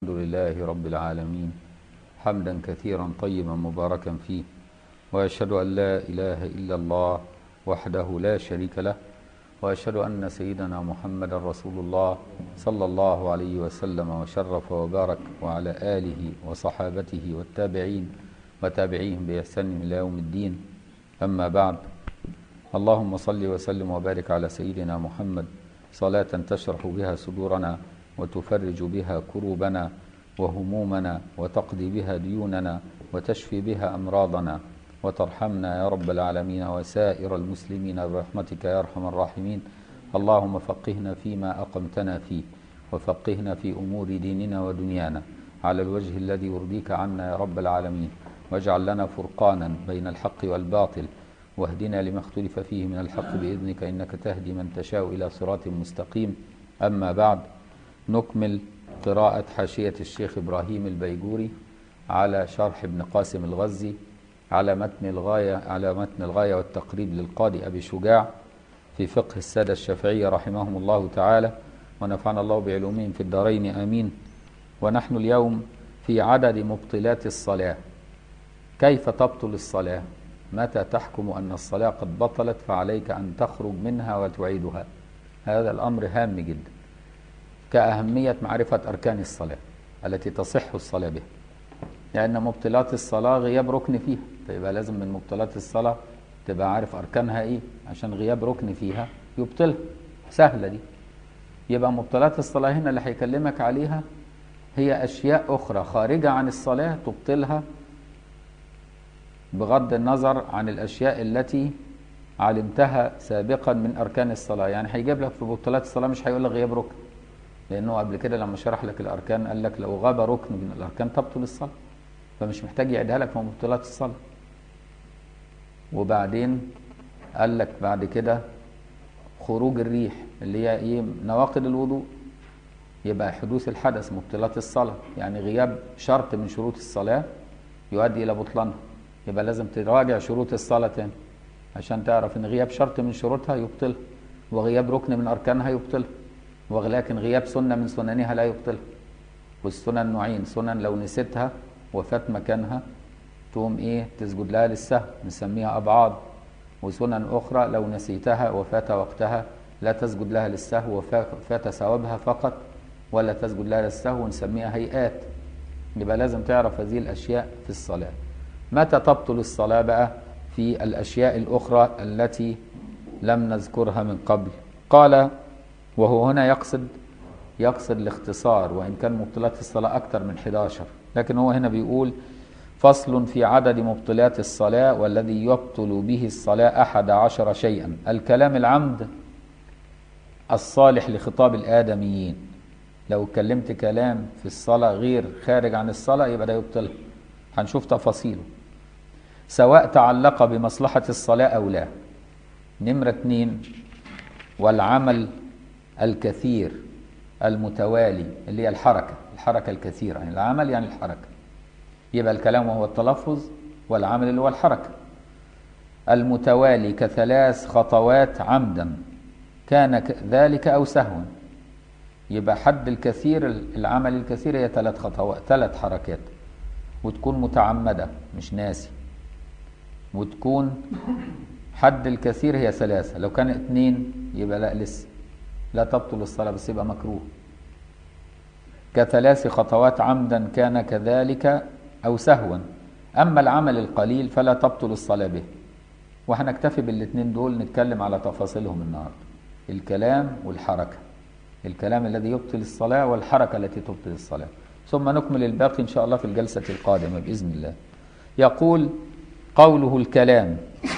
الحمد لله رب العالمين حمدا كثيرا طيبا مباركا فيه واشهد ان لا اله الا الله وحده لا شريك له واشهد ان سيدنا محمدا رسول الله صلى الله عليه وسلم وشرف وبارك وعلى اله وصحابته والتابعين وتابعيهم باحسان الى يوم الدين اما بعد اللهم صل وسلم وبارك على سيدنا محمد صلاه تشرح بها صدورنا وتفرج بها كروبنا وهمومنا وتقضي بها ديوننا وتشفي بها امراضنا وترحمنا يا رب العالمين وسائر المسلمين برحمتك يا ارحم الراحمين اللهم فقهنا فيما اقمتنا فيه وفقهنا في امور ديننا ودنيانا على الوجه الذي يرضيك عنا يا رب العالمين واجعل لنا فرقانا بين الحق والباطل واهدنا لما اختلف فيه من الحق باذنك انك تهدي من تشاء الى صراط مستقيم اما بعد نكمل قراءة حاشية الشيخ إبراهيم البيجوري على شرح ابن قاسم الغزي على متن الغاية على متن الغاية والتقريب للقاضي أبي شجاع في فقه السادة الشافعية رحمهم الله تعالى ونفعنا الله بعلومهم في الدارين آمين ونحن اليوم في عدد مبطلات الصلاة كيف تبطل الصلاة متى تحكم أن الصلاة قد بطلت فعليك أن تخرج منها وتعيدها هذا الأمر هام جدا كأهمية معرفة أركان الصلاة التي تصح الصلاة بها لأن مبطلات الصلاة غياب ركن فيها فيبقى لازم من مبطلات الصلاة تبقى عارف أركانها إيه عشان غياب ركن فيها يبطلها سهلة دي يبقى مبطلات الصلاة هنا اللي هيكلمك عليها هي أشياء أخرى خارجة عن الصلاة تبطلها بغض النظر عن الأشياء التي علمتها سابقا من أركان الصلاة يعني هيجيب لك في مبطلات الصلاة مش هيقول لك غياب ركن لانه قبل كده لما شرح لك الاركان قال لك لو غاب ركن من الاركان تبطل الصلاه فمش محتاج يعيدها لك في مبطلات الصلاه وبعدين قال لك بعد كده خروج الريح اللي هي ايه نواقض الوضوء يبقى حدوث الحدث مبطلات الصلاه يعني غياب شرط من شروط الصلاه يؤدي الى بطلانها يبقى لازم تراجع شروط الصلاه تاني عشان تعرف ان غياب شرط من شروطها يبطلها وغياب ركن من اركانها يبطلها ولكن غياب سنة من سننها لا يبطلها والسنن نوعين سنن لو نسيتها وفات مكانها تقوم ايه تسجد لها للسهو نسميها أبعاد وسنن أخرى لو نسيتها وفات وقتها لا تسجد لها للسهو وفات ثوابها فقط ولا تسجد لها للسهو ونسميها هيئات يبقى لازم تعرف هذه الأشياء في الصلاة متى تبطل الصلاة بقى في الأشياء الأخرى التي لم نذكرها من قبل قال وهو هنا يقصد يقصد الاختصار وإن كان مبطلات الصلاة أكثر من 11 لكن هو هنا بيقول فصل في عدد مبطلات الصلاة والذي يبطل به الصلاة أحد عشر شيئا الكلام العمد الصالح لخطاب الآدميين لو اتكلمت كلام في الصلاة غير خارج عن الصلاة يبقى ده يبطلها هنشوف تفاصيله سواء تعلق بمصلحة الصلاة أو لا نمرة اتنين والعمل الكثير المتوالي اللي هي الحركة الحركة الكثيرة يعني العمل يعني الحركة يبقى الكلام وهو التلفظ والعمل اللي هو الحركة المتوالي كثلاث خطوات عمدا كان ذلك أو سهوا يبقى حد الكثير العمل الكثير هي ثلاث خطوات ثلاث حركات وتكون متعمدة مش ناسي وتكون حد الكثير هي ثلاثة لو كان اثنين يبقى لا لسه لا تبطل الصلاة بس يبقى مكروه كثلاث خطوات عمدا كان كذلك أو سهوا أما العمل القليل فلا تبطل الصلاة به وهنكتفي بالاثنين دول نتكلم على تفاصيلهم النهاردة الكلام والحركة الكلام الذي يبطل الصلاة والحركة التي تبطل الصلاة ثم نكمل الباقي إن شاء الله في الجلسة القادمة بإذن الله يقول قوله الكلام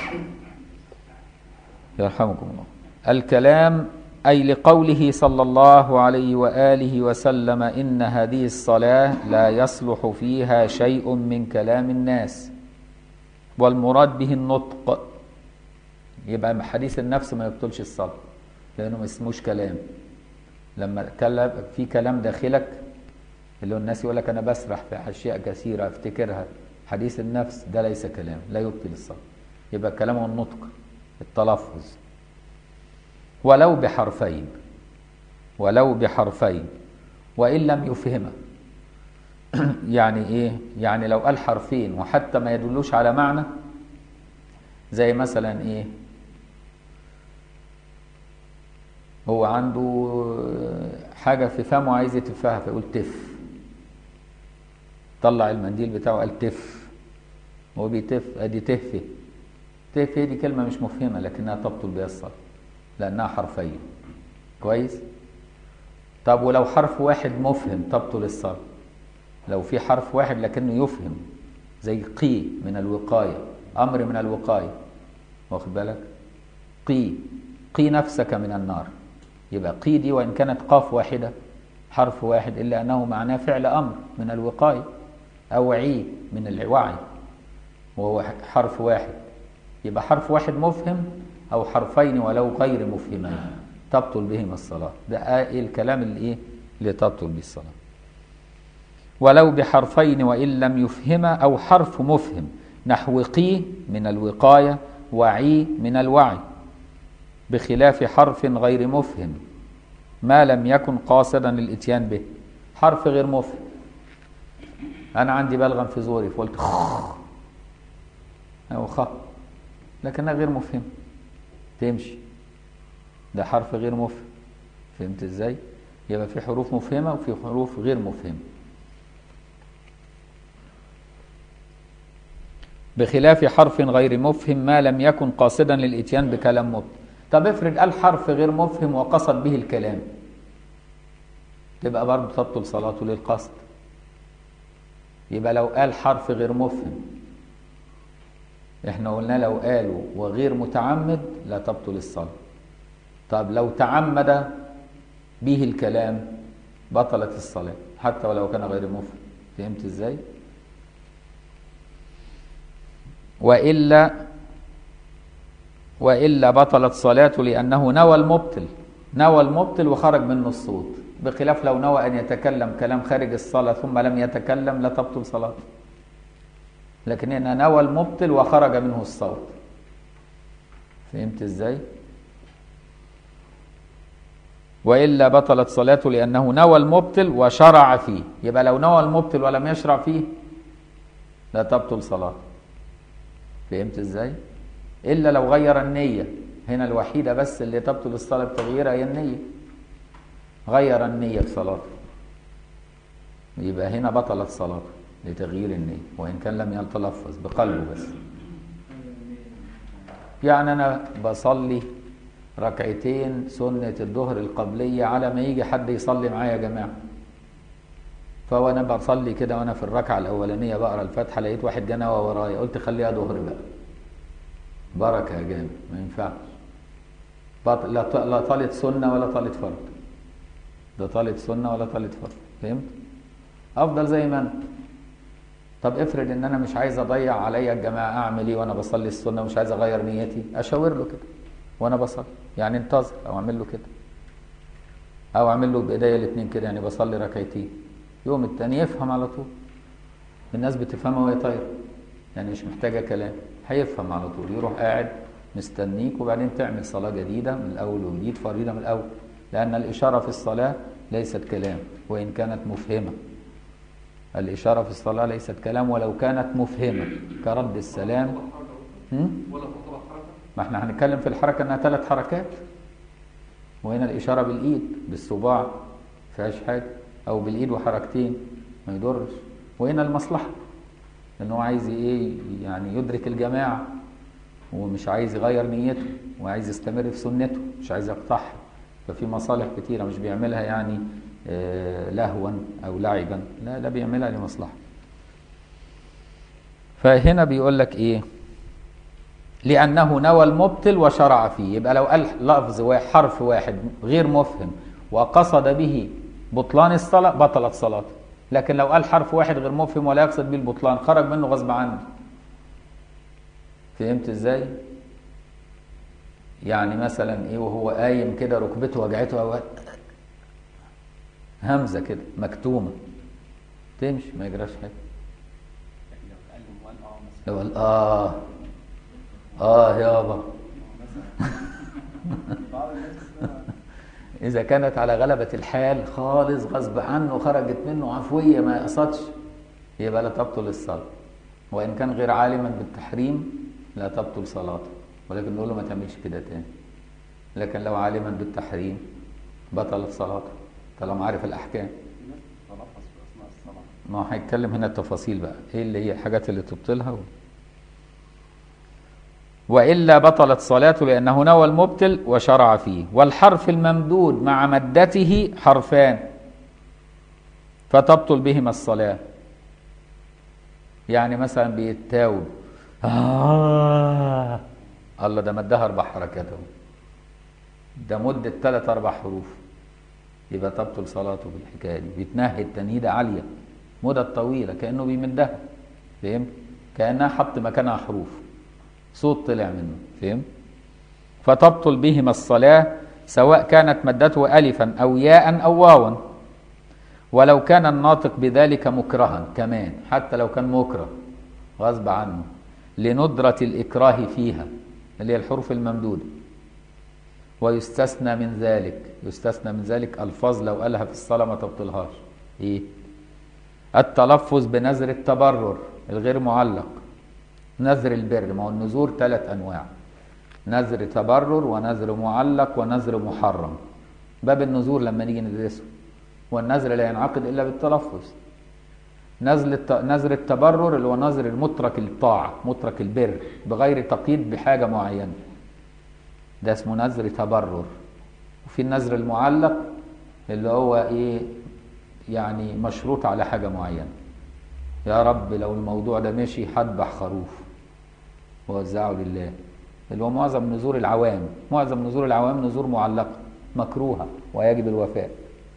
يرحمكم الله الكلام أي لقوله صلى الله عليه وآله وسلم إن هذه الصلاة لا يصلح فيها شيء من كلام الناس والمراد به النطق يبقى حديث النفس ما يبطلش الصلاة لأنه ما اسموش كلام لما في كلام داخلك اللي هو الناس يقول لك أنا بسرح في أشياء كثيرة أفتكرها حديث النفس ده ليس كلام لا يبطل الصلاة يبقى كلامه النطق التلفظ ولو بحرفين ولو بحرفين وإن لم يفهمه يعني ايه يعني لو قال حرفين وحتى ما يدلوش على معنى زي مثلا ايه هو عنده حاجة في فمه عايز يتفها فيقول تف طلع المنديل بتاعه قال تف هو بيتف ادي تهفه تهفه دي كلمة مش مفهمة لكنها تبطل بها الصلاة لأنها حرفين كويس طب ولو حرف واحد مفهم تبطل الصلاة لو في حرف واحد لكنه يفهم زي قي من الوقاية أمر من الوقاية واخد بالك قي قي نفسك من النار يبقى قي دي وإن كانت قاف واحدة حرف واحد إلا أنه معناه فعل أمر من الوقاية أو عي من الوعي وهو حرف واحد يبقى حرف واحد مفهم أو حرفين ولو غير مفهمين تبطل بهما الصلاة ده إيه الكلام اللي إيه اللي تبطل به الصلاة ولو بحرفين وإن لم يفهما أو حرف مفهم نحو قي من الوقاية وعي من الوعي بخلاف حرف غير مفهم ما لم يكن قاصدا للاتيان به حرف غير مفهم انا عندي بلغم في زوري فقلت خ او خ لكنها غير مفهم تمشي ده حرف غير مفهم فهمت ازاي يبقى في حروف مفهمه وفي حروف غير مفهمه بخلاف حرف غير مفهم ما لم يكن قاصدا للاتيان بكلام مفهم طب افرض قال حرف غير مفهم وقصد به الكلام تبقى برضه تبطل صلاته للقصد يبقى لو قال حرف غير مفهم احنا قلنا لو قالوا وغير متعمد لا تبطل الصلاة طب لو تعمد به الكلام بطلت الصلاة حتى ولو كان غير مفهم فهمت ازاي وإلا وإلا بطلت صلاته لأنه نوى المبطل نوى المبطل وخرج منه الصوت بخلاف لو نوى أن يتكلم كلام خارج الصلاة ثم لم يتكلم لا تبطل صلاته لكن هنا نوى المبطل وخرج منه الصوت فهمت ازاي وإلا بطلت صلاته لأنه نوى المبطل وشرع فيه يبقى لو نوى المبطل ولم يشرع فيه لا تبطل صلاته فهمت ازاي إلا لو غير النية هنا الوحيدة بس اللي تبطل الصلاة بتغييرها هي النية غير النية في صلاته يبقى هنا بطلت صلاته لتغيير النية وإن كان لم يتلفظ بقلبه بس يعني أنا بصلي ركعتين سنة الظهر القبلية على ما يجي حد يصلي معايا يا جماعة فوانا بصلي كده وانا في الركعة الأولانية بقرا الفاتحة لقيت واحد جه نوى ورايا قلت خليها ظهر بقى بركة يا جامع ما ينفعش بط... لا ط... لا طالت سنة ولا طالت فرض ده طالت سنة ولا طالت فرض فهمت؟ أفضل زي ما أنا طب افرض إن أنا مش عايز أضيع عليا الجماعة أعمل إيه وأنا بصلي السنة ومش عايز أغير نيتي أشاور له كده وأنا بصلي يعني انتظر أو أعمل له كده أو أعمل له بإيديا الاتنين كده يعني بصلي ركعتين يوم التاني يفهم على طول الناس بتفهمها وهي طايرة يعني مش محتاجة كلام هيفهم على طول يروح قاعد مستنيك وبعدين تعمل صلاة جديدة من الأول وجديد فريضة من الأول لأن الإشارة في الصلاة ليست كلام وإن كانت مفهمة الإشارة في الصلاة ليست كلام ولو كانت مفهمة كرد السلام ما احنا هنتكلم في الحركة انها ثلاث حركات وهنا الإشارة بالإيد بالصباع فيهاش حاجة أو بالإيد وحركتين ما يضرش وهنا المصلحة لأن هو عايز إيه يعني يدرك الجماعة ومش عايز يغير نيته وعايز يستمر في سنته مش عايز يقطعها ففي مصالح كتيرة مش بيعملها يعني آه لهوا أو لعبا لا ده بيعملها لمصلحة فهنا بيقول لك إيه لأنه نوى المبطل وشرع فيه يبقى لو قال لفظ واحد حرف واحد غير مفهم وقصد به بطلان الصلاة بطلت صلاته لكن لو قال حرف واحد غير مفهم ولا يقصد به البطلان خرج منه غصب عنه فهمت ازاي يعني مثلا ايه وهو قايم كده ركبته وجعته أو همزه كده مكتومه تمشي ما يجراش حاجه لو قال اه اه يابا إذا كانت على غلبة الحال خالص غصب عنه خرجت منه عفوية ما يقصدش يبقى لا تبطل الصلاة وإن كان غير عالما بالتحريم لا تبطل صلاته ولكن نقول له ما تعملش كده تاني لكن لو عالما بالتحريم بطلت صلاته طالما عارف الأحكام تلفظ في اثناء الصلاه ما هو هيتكلم هنا التفاصيل بقى ايه اللي هي الحاجات اللي تبطلها و... وإلا بطلت صلاته لأنه نوى المبتل وشرع فيه والحرف الممدود مع مدته حرفان فتبطل بهما الصلاة يعني مثلا بيتاوب آه الله ده مدها أربع حركات اهو ده مدة ثلاث أربع حروف يبقى تبطل صلاته بالحكاية دي بيتنهد تنهيدة عالية مدة طويلة كأنه بيمدها فهمت؟ كأنها حط مكانها حروف صوت طلع منه فهمت؟ فتبطل بهما الصلاة سواء كانت مدته ألفا أو ياء أو واوا ولو كان الناطق بذلك مكرها كمان حتى لو كان مكره غصب عنه لندرة الإكراه فيها اللي هي الحروف الممدودة ويستثنى من ذلك يستثنى من ذلك ألفاظ لو قالها في الصلاة ما تبطلهاش إيه؟ التلفظ بنذر التبرر الغير معلق نذر البر ما هو النذور ثلاث أنواع نذر تبرر ونذر معلق ونذر محرم باب النذور لما نيجي ندرسه والنذر لا ينعقد إلا بالتلفظ نذر الت... نذر التبرر اللي هو نذر المترك الطاعة مترك البر بغير تقييد بحاجة معينة ده اسمه نذر تبرر وفي النذر المعلق اللي هو ايه يعني مشروط على حاجة معينة يا رب لو الموضوع ده مشي هذبح خروف ووزعه لله اللي هو معظم نذور العوام معظم نذور العوام نذور معلقة مكروهة ويجب الوفاء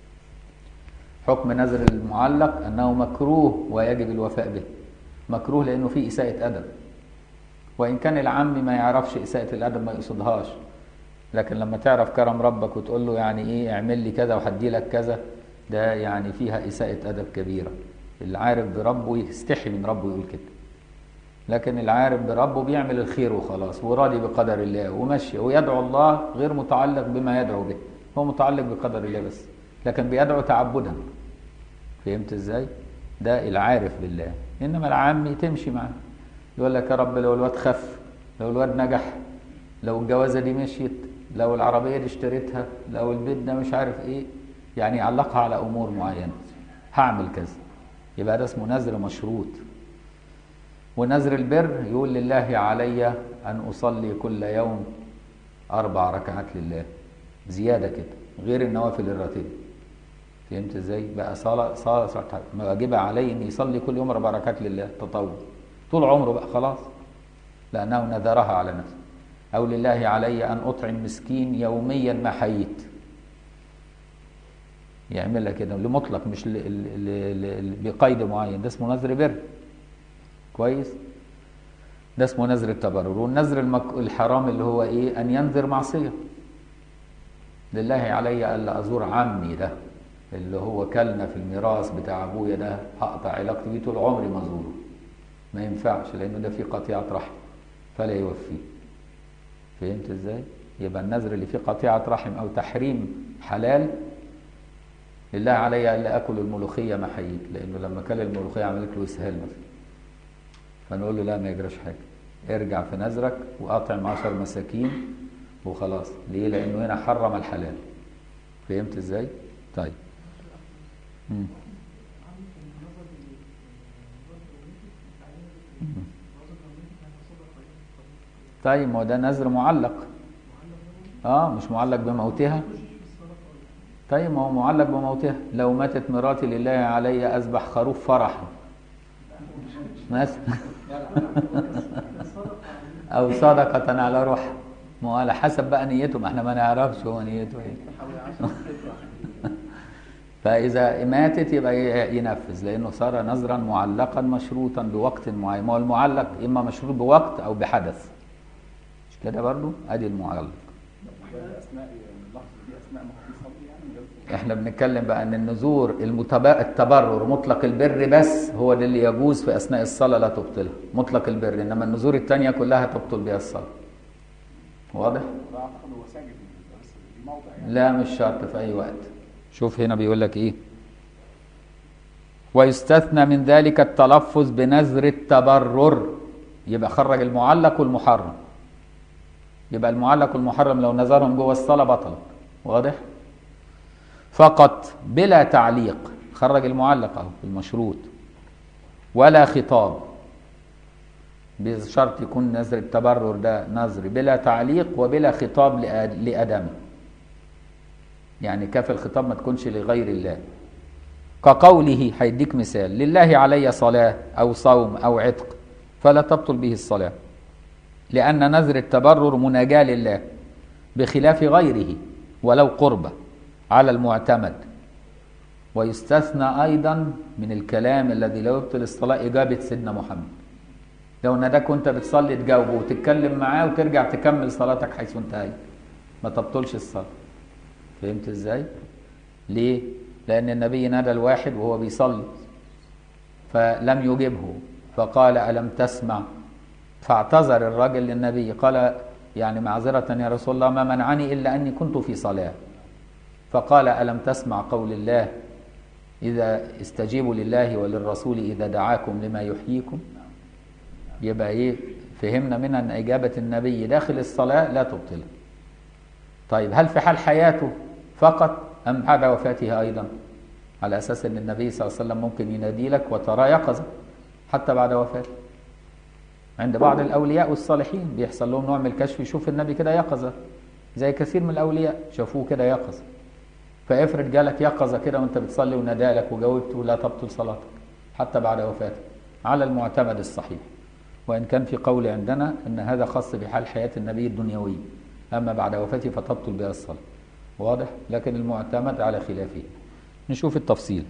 حكم نذر المعلق أنه مكروه ويجب الوفاء به مكروه لأنه فيه إساءة أدب وإن كان العام ما يعرفش إساءة الأدب ما يقصدهاش لكن لما تعرف كرم ربك وتقول له يعني إيه اعمل لي كذا وهدي لك كذا ده يعني فيها إساءة أدب كبيرة اللي عارف بربه يستحي من ربه يقول كده لكن العارف بربه بيعمل الخير وخلاص وراضي بقدر الله وماشي ويدعو الله غير متعلق بما يدعو به هو متعلق بقدر الله بس لكن بيدعو تعبدا فهمت ازاي ده العارف بالله انما العامي تمشي معاه يقول لك يا رب لو الواد خف لو الواد نجح لو الجوازه دي مشيت لو العربيه دي اشتريتها لو البيت ده مش عارف ايه يعني يعلقها على امور معينه هعمل كذا يبقى ده اسمه نذر مشروط ونذر البر يقول لله علي ان اصلي كل يوم اربع ركعات لله زياده كده غير النوافل الراتبه فهمت ازاي بقى صلاه صلاه صلاه واجبها عليه ان يصلي كل يوم اربع ركعات لله تطوع طول عمره بقى خلاص لانه نذرها على نفسه او لله علي ان اطعم مسكين يوميا ما حييت يعملها كده لمطلق مش ل... ل... ل... بقيد معين ده اسمه نذر بر كويس ده اسمه نذر التبرر والنذر المك... الحرام اللي هو ايه ان ينذر معصيه لله علي الا ازور عمي ده اللي هو كلنا في الميراث بتاع ابويا ده هقطع علاقتي بيه طول عمري ما ازوره ما ينفعش لانه ده فيه قطيعه رحم فلا يوفيه فهمت ازاي يبقى النذر اللي فيه قطيعه رحم او تحريم حلال لله علي الا اكل الملوخيه ما حييت لانه لما كل الملوخيه عملت له اسهال مثلا فنقول له لا ما يجراش حاجه ارجع في نذرك واطعم عشر مساكين وخلاص ليه لانه هنا حرم الحلال فهمت ازاي طيب مم. طيب ما هو ده نذر معلق اه مش معلق بموتها طيب ما هو معلق بموتها لو ماتت مراتي لله علي اذبح خروف فرحا مثلا او صدقة على روح ما هو على حسب بقى نيته ما احنا ما نعرفش هو نيته ايه فاذا ماتت يبقى ينفذ لانه صار نذرا معلقا مشروطا بوقت معين ما هو المعلق اما مشروط بوقت او بحدث مش كده برضو ادي المعلق اثناء اللحظه دي اثناء ما هو بيصلي يعني احنا بنتكلم بقى ان النذور المتبا... التبرر مطلق البر بس هو ده اللي يجوز في اثناء الصلاه لا تبطلها مطلق البر انما النذور الثانيه كلها تبطل بها الصلاه واضح ده اعتقد هو ساجد بس دي موضع يعني لا مش شرط في اي وقت شوف هنا بيقول لك ايه ويستثنى من ذلك التلفظ بنذر التبرر يبقى خرج المعلق والمحرم يبقى المعلق والمحرم لو نذرهم جوه الصلاة بطلت واضح فقط بلا تعليق خرج المعلق اهو المشروط ولا خطاب بشرط يكون نذر التبرر ده نذر بلا تعليق وبلا خطاب لآد- لآدمي يعني كاف الخطاب ما تكونش لغير الله كقوله هيديك مثال لله علي صلاة أو صوم أو عتق فلا تبطل به الصلاة لأن نذر التبرر مناجاة لله بخلاف غيره ولو قربة على المعتمد ويستثنى أيضا من الكلام الذي لا يبطل الصلاة إجابة سيدنا محمد لو ناداك وانت بتصلي تجاوبه وتتكلم معاه وترجع تكمل صلاتك حيث انتهيت ما تبطلش الصلاة فهمت ازاي؟ ليه؟ لأن النبي نادى الواحد وهو بيصلي فلم يجبه فقال ألم تسمع فاعتذر الرجل للنبي قال يعني معذرة يا رسول الله ما منعني إلا أني كنت في صلاة فقال ألم تسمع قول الله إذا استجيبوا لله وللرسول إذا دعاكم لما يحييكم يبقى إيه فهمنا منها أن إجابة النبي داخل الصلاة لا تبطلها طيب هل في حال حياته فقط أم بعد وفاته أيضا على أساس أن النبي صلى الله عليه وسلم ممكن ينادي لك وترى يقظة حتى بعد وفاته عند بعض الأولياء والصالحين بيحصل لهم نوع من الكشف يشوف النبي كده يقظة زي كثير من الأولياء شافوه كده يقظة فافرض جالك يقظة كده وانت بتصلي ونادالك وجاوبته لا تبطل صلاتك حتى بعد وفاته على المعتمد الصحيح وإن كان في قول عندنا أن هذا خاص بحال حياة النبي الدنيوية أما بعد وفاته فتبطل بها الصلاة واضح لكن المعتمد على خلافه نشوف التفصيل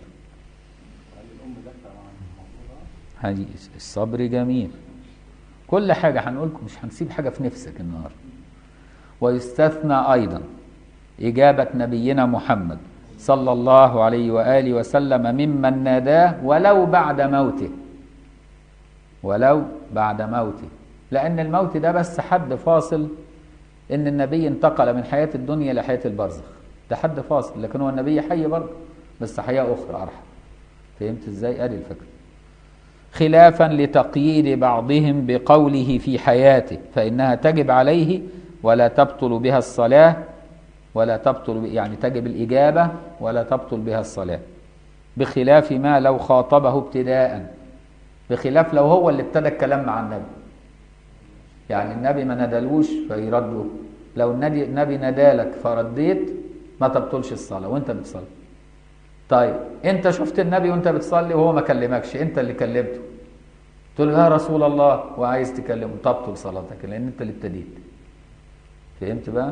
هذه الصبر جميل كل حاجة هنقولكم مش هنسيب حاجة في نفسك النهاردة ويستثنى أيضا إجابة نبينا محمد صلى الله عليه وآله وسلم ممن ناداه ولو بعد موته ولو بعد موته لأن الموت ده بس حد فاصل إن النبي انتقل من حياة الدنيا لحياة البرزخ ده حد فاصل لكن هو النبي حي برضه بس حياة أخرى أرحم فهمت إزاي؟ أدي الفكرة خلافا لتقييد بعضهم بقوله في حياته فإنها تجب عليه ولا تبطل بها الصلاة ولا تبطل يعني تجب الإجابة ولا تبطل بها الصلاة بخلاف ما لو خاطبه ابتداء بخلاف لو هو اللي ابتدى الكلام مع النبي يعني النبي ما ندلوش فيرده لو النبي النبي نادالك فرديت ما تبطلش الصلاة وانت بتصلي طيب انت شفت النبي وانت بتصلي وهو ما كلمكش انت اللي كلمته تقول له يا رسول الله وعايز تكلمه تبطل صلاتك لان انت اللي ابتديت فهمت بقى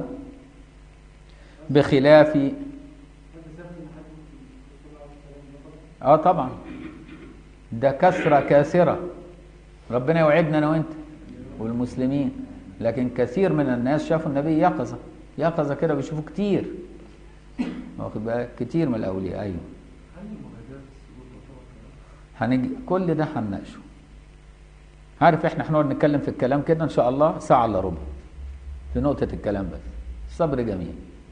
بخلاف اه طبعا ده كثرة كاثرة ربنا يوعدنا انا وانت والمسلمين لكن كثير من الناس شافوا النبي يقظة يقظة كده بيشوفوا كتير واخد بالك كتير من الاولياء ايوه هنجي كل ده هنناقشه عارف احنا هنقعد نتكلم في الكلام كده ان شاء الله ساعه الا ربع في نقطه الكلام بس الصبر جميل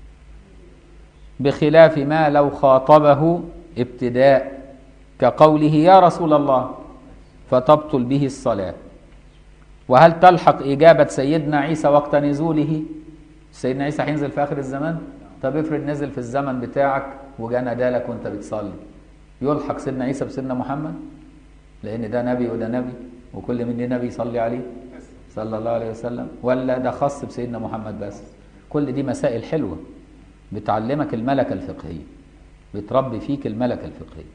بخلاف ما لو خاطبه ابتداء كقوله يا رسول الله فتبطل به الصلاه وهل تلحق اجابه سيدنا عيسى وقت نزوله سيدنا عيسى هينزل في اخر الزمان طب افرض نزل في الزمن بتاعك وجا نادالك وانت بتصلي يلحق سيدنا عيسى بسيدنا محمد لان ده نبي وده نبي وكل من نبي يصلي عليه صلى الله عليه وسلم ولا ده خاص بسيدنا محمد بس كل دي مسائل حلوه بتعلمك الملكه الفقهيه بتربي فيك الملكه الفقهيه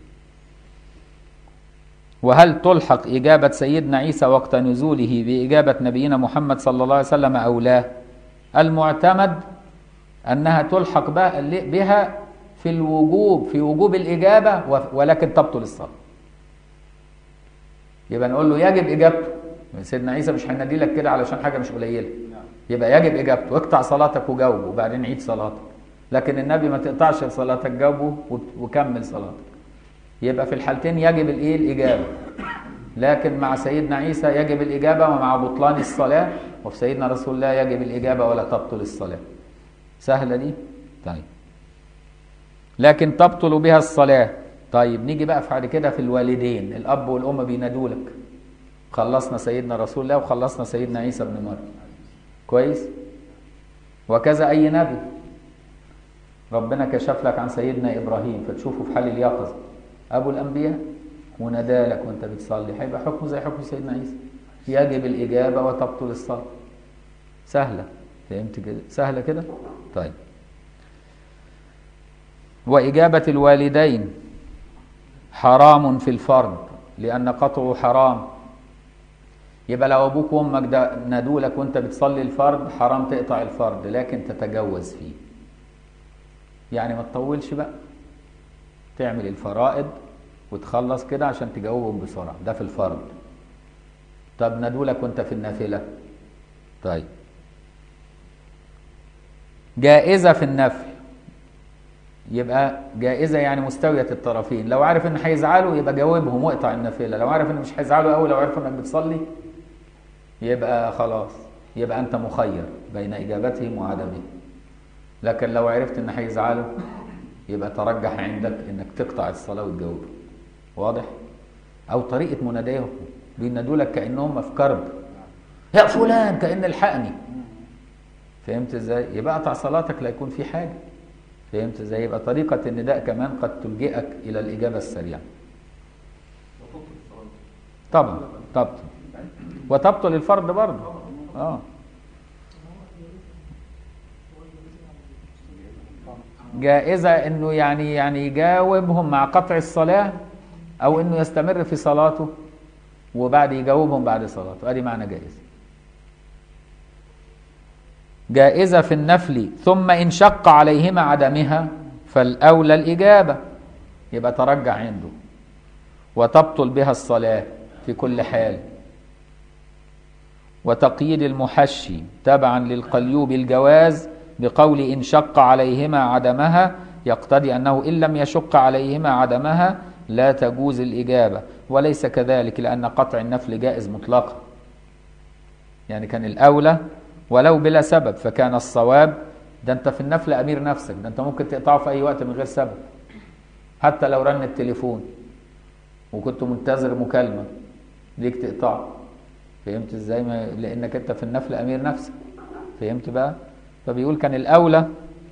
وهل تلحق إجابة سيدنا عيسى وقت نزوله بإجابة نبينا محمد صلى الله عليه وسلم أو لا المعتمد أنها تلحق بها في الوجوب في وجوب الإجابة ولكن تبطل الصلاة يبقى نقول له يجب إجابته سيدنا عيسى مش هينادي لك كده علشان حاجة مش قليلة يبقى يجب إجابته اقطع صلاتك وجاوبه وبعدين عيد صلاتك لكن النبي ما تقطعش صلاتك جاوبه وكمل صلاتك يبقى في الحالتين يجب الايه الاجابه لكن مع سيدنا عيسى يجب الاجابه ومع بطلان الصلاه وفي سيدنا رسول الله يجب الاجابه ولا تبطل الصلاه سهله دي طيب لكن تبطل بها الصلاه طيب نيجي بقى بعد كده في الوالدين الاب والام بينادوا لك خلصنا سيدنا رسول الله وخلصنا سيدنا عيسى بن مريم كويس وكذا اي نبي ربنا كشف لك عن سيدنا ابراهيم فتشوفه في حال اليقظه ابو الانبياء ونادالك وانت بتصلي هيبقى حكمه زي حكم سيدنا عيسى يجب الاجابه وتبطل الصلاه سهله فهمت كده سهله كده طيب واجابه الوالدين حرام في الفرض لان قطعه حرام يبقى لو ابوك وامك ده نادوا لك وانت بتصلي الفرض حرام تقطع الفرض لكن تتجوز فيه يعني ما تطولش بقى تعمل الفرائض وتخلص كده عشان تجاوبهم بسرعه ده في الفرض طب نادوا لك وانت في النافله طيب جائزه في النفل يبقى جائزه يعني مستويه الطرفين لو عارف ان هيزعلوا يبقى جاوبهم واقطع النافله لو عارف ان مش هيزعلوا قوي لو عارف انك بتصلي يبقى خلاص يبقى انت مخير بين اجابتهم وعدمهم لكن لو عرفت ان هيزعلوا يبقى ترجح عندك انك تقطع الصلاه وتجاوبهم واضح او طريقه مناديهم بينادوا لك كانهم في كرب يا فلان كان الحقني فهمت ازاي يبقى اقطع صلاتك لا يكون في حاجه فهمت ازاي يبقى طريقه النداء كمان قد تلجئك الى الاجابه السريعه طبعا طبعا وتبطل الفرض برضه اه جائزة انه يعني يعني يجاوبهم مع قطع الصلاة او انه يستمر في صلاته وبعد يجاوبهم بعد صلاته ادي معنى جائزة جائزة في النفل ثم ان شق عليهما عدمها فالاولى الاجابة يبقى ترجع عنده وتبطل بها الصلاة في كل حال وتقييد المحشي تبعا للقليوب الجواز بقول إن شق عليهما عدمها يقتضي أنه إن لم يشق عليهما عدمها لا تجوز الإجابة وليس كذلك لأن قطع النفل جائز مطلقا يعني كان الأولى ولو بلا سبب فكان الصواب ده أنت في النفل أمير نفسك ده أنت ممكن تقطعه في أي وقت من غير سبب حتى لو رن التليفون وكنت منتظر مكالمة ليك تقطعه فهمت ازاي ما لانك انت في النفل امير نفسك فهمت بقى فبيقول كان الاولى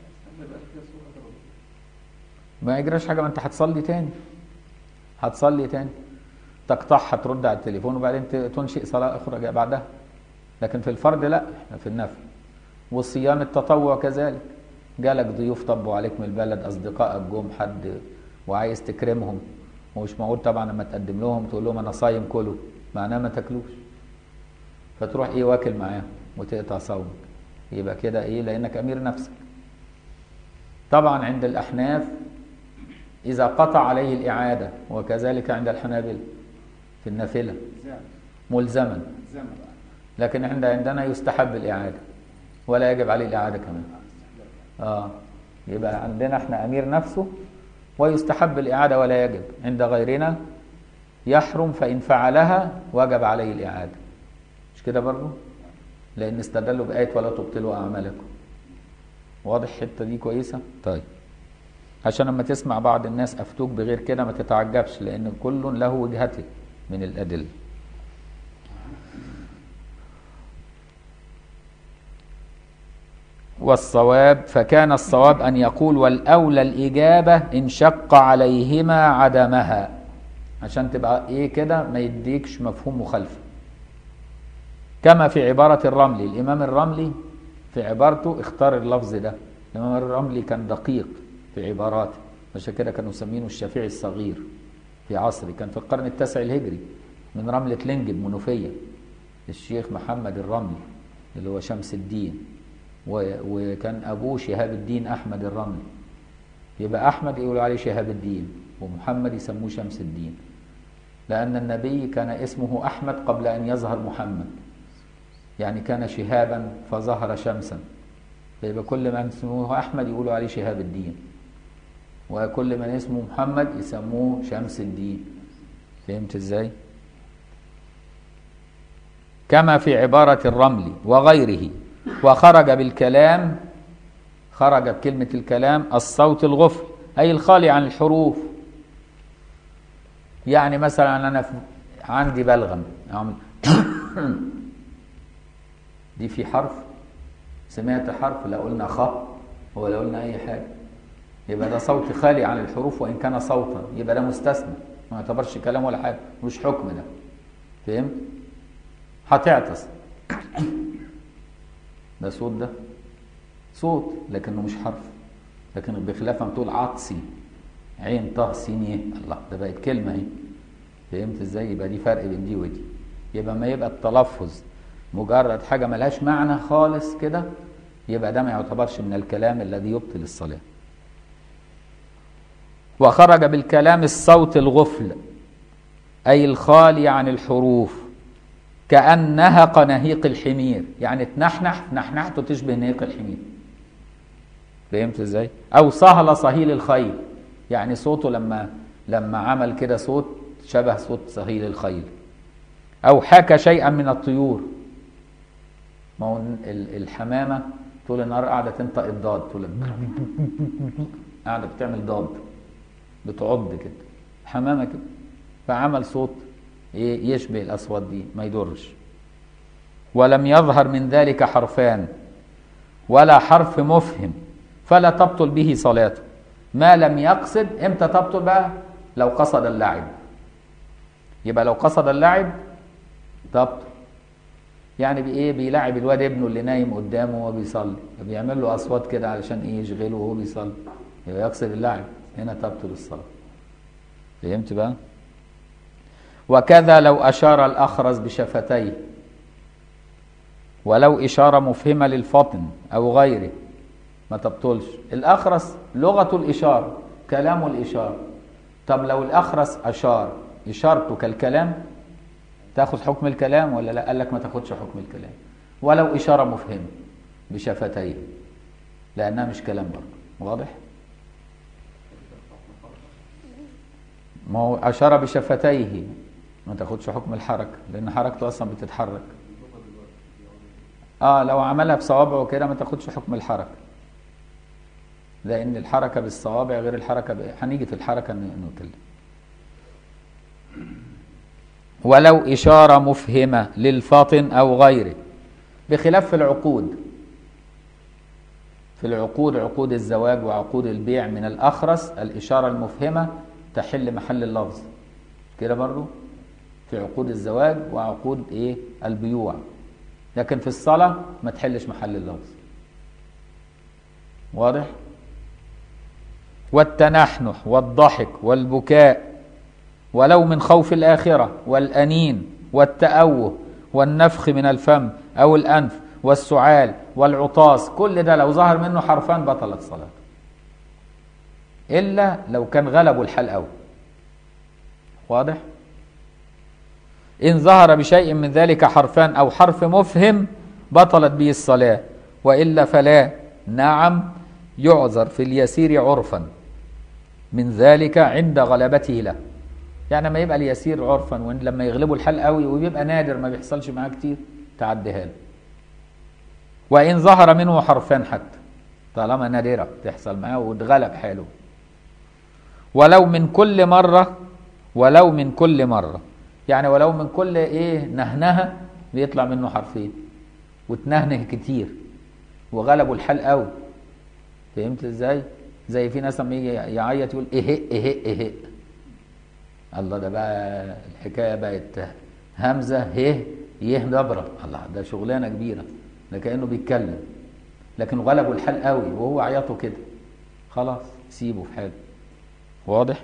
ما يجراش حاجه ما انت هتصلي تاني هتصلي تاني تقطعها ترد على التليفون وبعدين تنشئ صلاه اخرى بعدها لكن في الفرض لا احنا في النفل والصيام التطوع كذلك جالك ضيوف طبوا عليك من البلد اصدقائك جم حد وعايز تكرمهم ومش معقول طبعا لما تقدم لهم تقول لهم انا صايم كله معناه ما تاكلوش فتروح ايه واكل معاهم وتقطع صومك يبقى كده ايه لانك امير نفسك طبعا عند الاحناف اذا قطع عليه الاعاده وكذلك عند الحنابلة في النافله ملزما لكن عند عندنا يستحب الاعاده ولا يجب عليه الاعاده كمان اه يبقى عندنا احنا امير نفسه ويستحب الاعاده ولا يجب عند غيرنا يحرم فان فعلها وجب عليه الاعاده مش كده برضه لان استدلوا بآية ولا تبطلوا أعمالكم واضح الحتة دي كويسة طيب عشان لما تسمع بعض الناس أفتوك بغير كده ما تتعجبش لأن كل له وجهته من الأدلة والصواب فكان الصواب أن يقول والأولى الإجابة إن شق عليهما عدمها عشان تبقى إيه كده ما يديكش مفهوم مخالفه كما في عبارة الرملي الإمام الرملي في عبارته اختار اللفظ ده الإمام الرملي كان دقيق في عباراته عشان كده كانوا مسمينه الشافعي الصغير في عصره كان في القرن التاسع الهجري من رملة لنج المنوفية الشيخ محمد الرملي اللي هو شمس الدين وكان أبوه شهاب الدين أحمد الرملي يبقى أحمد يقولوا عليه شهاب الدين ومحمد يسموه شمس الدين لأن النبي كان اسمه أحمد قبل أن يظهر محمد يعني كان شهابا فظهر شمسا فيبقى كل من اسمه احمد يقولوا عليه شهاب الدين وكل من اسمه محمد يسموه شمس الدين فهمت ازاي كما في عبارة الرمل وغيره وخرج بالكلام خرج بكلمة الكلام الصوت الغفل أي الخالي عن الحروف يعني مثلا انا في عندي بلغم اعمل دي في حرف سمعت حرف لا قلنا خ ولا قلنا اي حاجه يبقى ده صوت خالي عن الحروف وان كان صوتا يبقى ده مستثنى ما يعتبرش كلام ولا حاجه مش حكم ده فهمت هتعطس ده صوت ده صوت لكنه مش حرف لكن بخلاف ما تقول عطسي عين طه سين يه الله ده بقت كلمه اهي فهمت ازاي يبقى دي فرق بين دي ودي يبقى ما يبقى التلفظ مجرد حاجه ملهاش معنى خالص كده يبقى ده ما يعتبرش من الكلام الذي يبطل الصلاه وخرج بالكلام الصوت الغفل اي الخالي عن الحروف كانها قناهيق الحمير يعني تنحنح نحنحته تشبه نهيق الحمير فهمت ازاي او صهل صهيل الخيل يعني صوته لما لما عمل كده صوت شبه صوت صهيل الخيل او حكى شيئا من الطيور ما هو ال- الحمامه طول النهار قاعده تنطق الضاد طول قاعده بتعمل ضاد بتعض كده حمامه كده فعمل صوت إيه يشبه الاصوات دي ما يضرش ولم يظهر من ذلك حرفان ولا حرف مفهم فلا تبطل به صلاته ما لم يقصد امتى تبطل بقى لو قصد اللعب يبقى لو قصد اللعب تبطل يعني بايه بيلاعب الواد ابنه اللي نايم قدامه وهو بيصلي بيعمل له اصوات كده علشان ايه يشغله وهو بيصلي يبقى يقصد اللعب هنا تبطل الصلاه فهمت بقى وكذا لو اشار الاخرس بشفتيه ولو اشاره مفهمه للفطن او غيره ما تبطلش الاخرس لغه الاشاره كلام الاشاره طب لو الاخرس اشار اشارته كالكلام تاخذ حكم الكلام ولا لا قال لك ما تاخدش حكم الكلام ولو اشاره مفهمه بشفتيه لانها مش كلام برضه واضح ما هو اشار بشفتيه ما تاخدش حكم الحركه لان حركته اصلا بتتحرك اه لو عملها بصوابعه كده ما تاخدش حكم الحركه لان الحركه بالصوابع غير الحركه ب... هنيجي في الحركه ن- نتكلم ولو اشاره مفهمه للفاطن او غيره بخلاف في العقود في العقود عقود الزواج وعقود البيع من الاخرس الاشاره المفهمه تحل محل اللفظ كده برضو في عقود الزواج وعقود ايه البيوع لكن في الصلاه ما تحلش محل اللفظ واضح والتنحنح والضحك والبكاء ولو من خوف الآخرة والأنين والتأوه والنفخ من الفم أو الأنف والسعال والعطاس كل ده لو ظهر منه حرفان بطلت صلاته إلا لو كان غلبوا الحال أوي واضح إن ظهر بشيء من ذلك حرفان أو حرف مفهم بطلت به الصلاة وإلا فلا نعم يعذر في اليسير عرفا من ذلك عند غلبته له يعني ما يبقى اليسير عرفا وإن لما يغلبوا الحال قوي وبيبقى نادر ما بيحصلش معاه كتير تعديها له وإن ظهر منه حرفان حتى طالما نادرة تحصل معاه واتغلب حاله ولو من كل مرة ولو من كل مرة يعني ولو من كل ايه نهنها بيطلع منه حرفين وتنهنه كتير وغلبوا الحال قوي فهمت ازاي زي في ناس لما يجي يعيط يقول ايه ايه ايه الله ده بقى الحكايه بقت همزه ه يه دبره الله ده شغلانه كبيره ده كانه بيتكلم لكن غلبوا الحال قوي وهو عيطه كده خلاص سيبه في حاله واضح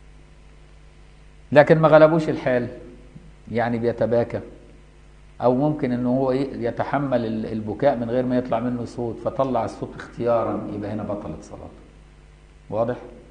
لكن ما غلبوش الحال يعني بيتباكى او ممكن انه هو يتحمل البكاء من غير ما يطلع منه صوت فطلع الصوت اختيارا يبقى هنا بطلت صلاته واضح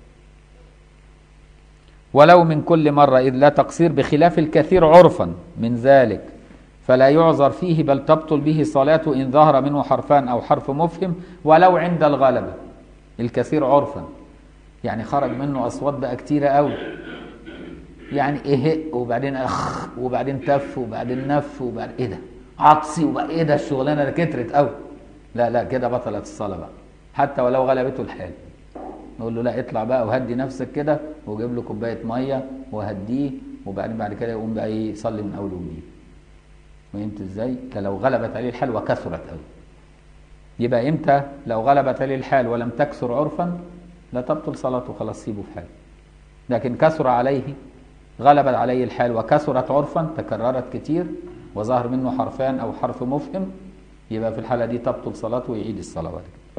ولو من كل مرة إذ لا تقصير بخلاف الكثير عرفا من ذلك فلا يعذر فيه بل تبطل به صلاته إن ظهر منه حرفان أو حرف مفهم ولو عند الغلبة الكثير عرفا يعني خرج منه أصوات بقى كتيرة قوي يعني إيه وبعدين أخ وبعدين تف وبعدين نف وبعدين إيه ده عطسي وبقى إيه ده الشغلانة ده كترت قوي لا لا كده بطلت الصلاة بقى حتى ولو غلبته الحال نقول له لا اطلع بقى وهدي نفسك كده وجيب له كوبايه ميه وهديه وبعدين بعد كده يقوم بقى ايه يصلي من اول وجديد فهمت ازاي؟ ده لو غلبت عليه الحال وكثرت قوي يبقى امتى لو غلبت عليه الحال ولم تكثر عرفا لا تبطل صلاته خلاص سيبه في حاله لكن كثر عليه غلبت عليه الحال وكثرت عرفا تكررت كتير وظهر منه حرفان او حرف مفهم يبقى في الحاله دي تبطل صلاته ويعيد الصلاه بعد كده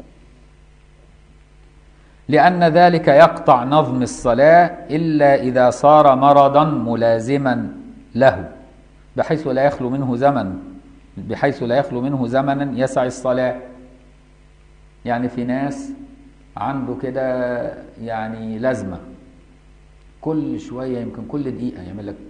لأن ذلك يقطع نظم الصلاة إلا إذا صار مرضا ملازما له بحيث لا يخلو منه زمن بحيث لا يخلو منه زمنا يسع الصلاة يعني في ناس عنده كده يعني لازمة كل شوية يمكن كل دقيقة يعمل لك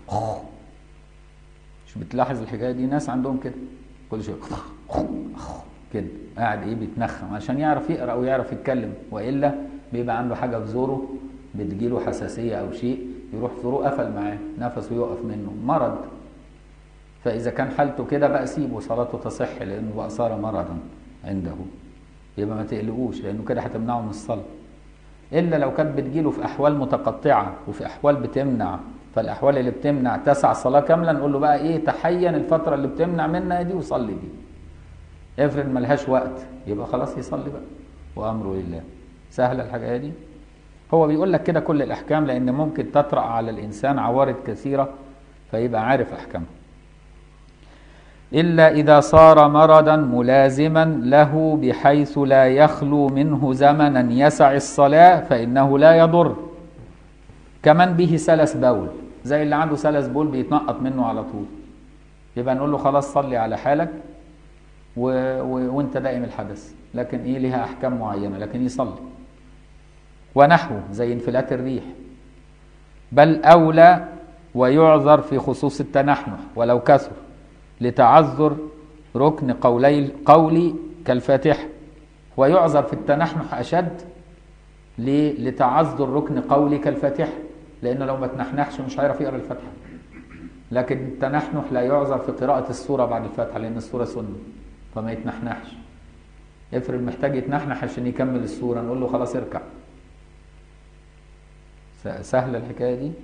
مش بتلاحظ الحكاية دي ناس عندهم كده كل شوية كده قاعد ايه بيتنخم عشان يعرف يقرا او يعرف يتكلم والا بيبقى عنده حاجه في زوره بتجيله حساسيه او شيء يروح زوره قفل معاه نفسه يقف منه مرض فاذا كان حالته كده بقى سيبه صلاته تصح لانه بقى صار مرضا عنده يبقى ما تقلقوش لانه كده هتمنعه من الصلاه الا لو كانت بتجيله في احوال متقطعه وفي احوال بتمنع فالاحوال اللي بتمنع تسع صلاه كامله نقول له بقى ايه تحين الفتره اللي بتمنع منها دي وصلي دي افرض ملهاش وقت يبقى خلاص يصلي بقى وامره لله سهله الحاجه دي هو بيقول لك كده كل الاحكام لان ممكن تطرا على الانسان عوارض كثيره فيبقى عارف احكامها الا اذا صار مرضا ملازما له بحيث لا يخلو منه زمنا يسع الصلاه فانه لا يضر كمان به سلس بول زي اللي عنده سلس بول بيتنقط منه على طول يبقى نقول له خلاص صلي على حالك و... و... وانت دائم الحدث لكن ايه لها احكام معينه لكن يصلي ونحوه زي انفلات الريح بل اولى ويعذر في خصوص التنحنح ولو كثر لتعذر ركن قولي قولي كالفاتحه ويعذر في التنحنح اشد ليه؟ لتعذر ركن قولي كالفاتحه لانه لو ما تنحنحش مش هيعرف يقرا الفاتحه لكن التنحنح لا يعذر في قراءه السوره بعد الفاتحه لان السوره سنه فما يتنحنحش افرض محتاج يتنحنح عشان يكمل السوره نقول له خلاص اركع سهله الحكايه دي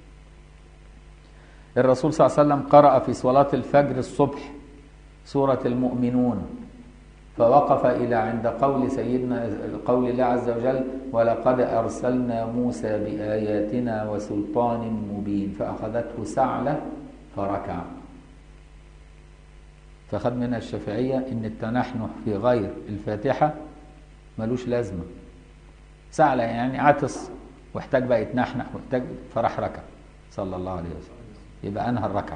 الرسول صلى الله عليه وسلم قرأ في صلاة الفجر الصبح سورة المؤمنون فوقف إلى عند قول سيدنا قول الله عز وجل ولقد أرسلنا موسى بآياتنا وسلطان مبين فأخذته سعلة فركع فخد منها الشافعية إن التنحنح في غير الفاتحة ملوش لازمة سعلة يعني عطس واحتاج بقى يتنحنح واحتاج فراح ركع صلى الله عليه وسلم يبقى أنهى الركعة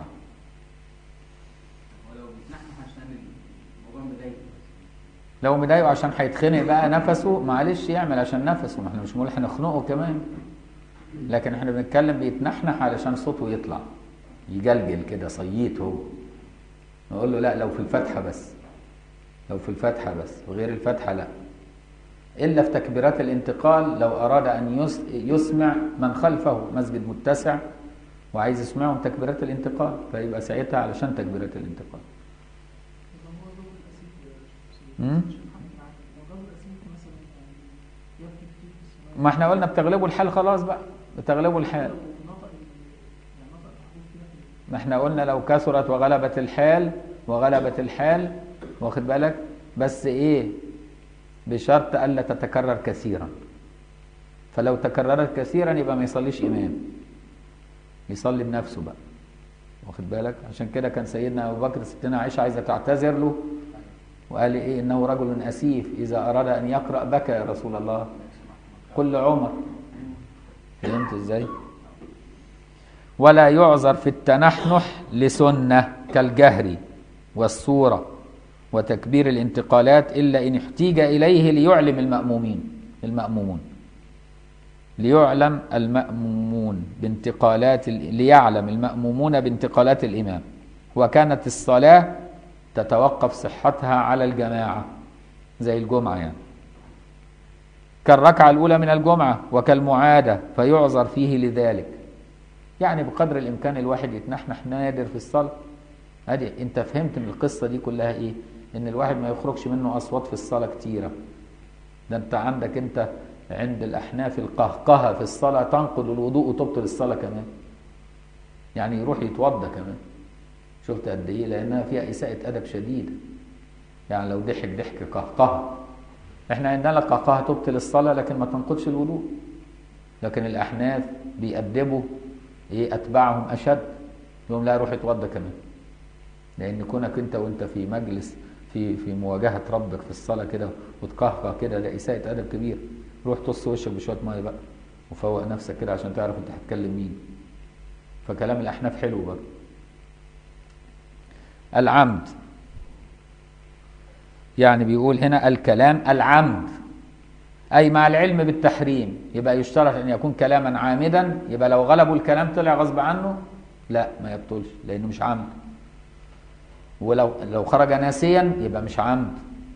ولو بيتنحنح عشان الموضوع مضايق لو مضايقه عشان هيتخنق بقى نفسه معلش يعمل عشان نفسه ما احنا مش بنقول هنخنقه كمان لكن احنا بنتكلم بيتنحنح علشان صوته يطلع يجلجل كده صييت هو نقول له لا لو في الفتحة بس لو في الفتحة بس وغير الفتحة لا إلا في تكبيرات الانتقال لو أراد أن يس- يسمع من خلفه مسجد متسع وعايز يسمعهم تكبيرات الانتقال فيبقى ساعتها علشان تكبيرات الانتقال مم؟ ما احنا قلنا بتغلبوا الحال خلاص بقى بتغلبوا الحال ما احنا قلنا لو كثرت وغلبت الحال وغلبت الحال واخد بالك بس ايه بشرط الا تتكرر كثيرا فلو تكررت كثيرا يبقى ما يصليش امام يصلي بنفسه بقى واخد بالك عشان كده كان سيدنا ابو بكر ستنا عائشه عايزه تعتذر له وقال ايه انه رجل اسيف اذا اراد ان يقرا بكى يا رسول الله قل لعمر فهمت ازاي ولا يعذر في التنحنح لسنه كالجهر والصوره وتكبير الانتقالات الا ان احتيج اليه ليعلم المامومين المامومون ليعلم المأمومون بانتقالات ليعلم المأمومون بانتقالات الإمام وكانت الصلاة تتوقف صحتها على الجماعة زي الجمعة يعني كالركعة الأولى من الجمعة وكالمعادة فيعذر فيه لذلك يعني بقدر الإمكان الواحد يتنحنح نادر في الصلاة هذه أنت فهمت من القصة دي كلها إيه إن الواحد ما يخرجش منه أصوات في الصلاة كتيرة ده أنت عندك أنت عند الأحناف القهقهة في الصلاة تنقض الوضوء وتبطل الصلاة كمان يعني يروح يتوضى كمان شفت قد ايه لانها فيها اساءة ادب شديدة يعني لو ضحك ضحك قهقهة احنا عندنا القهقهة تبطل الصلاة لكن ما تنقضش الوضوء لكن الاحناف بيأدبوا ايه اتباعهم اشد يقول لا روح اتوضى كمان لان كونك انت وانت في مجلس في في مواجهة ربك في الصلاة كده وتقهقه كده ده اساءة ادب كبير روح تص وشك بشوية مية بقى وفوق نفسك كده عشان تعرف انت هتكلم مين فكلام الأحناف حلو برضه العمد يعني بيقول هنا الكلام العمد أي مع العلم بالتحريم يبقى يشترط أن يكون كلاما عامدا يبقى لو غلبوا الكلام طلع غصب عنه لا ما يبطلش لأنه مش عمد ولو لو خرج ناسيا يبقى مش عمد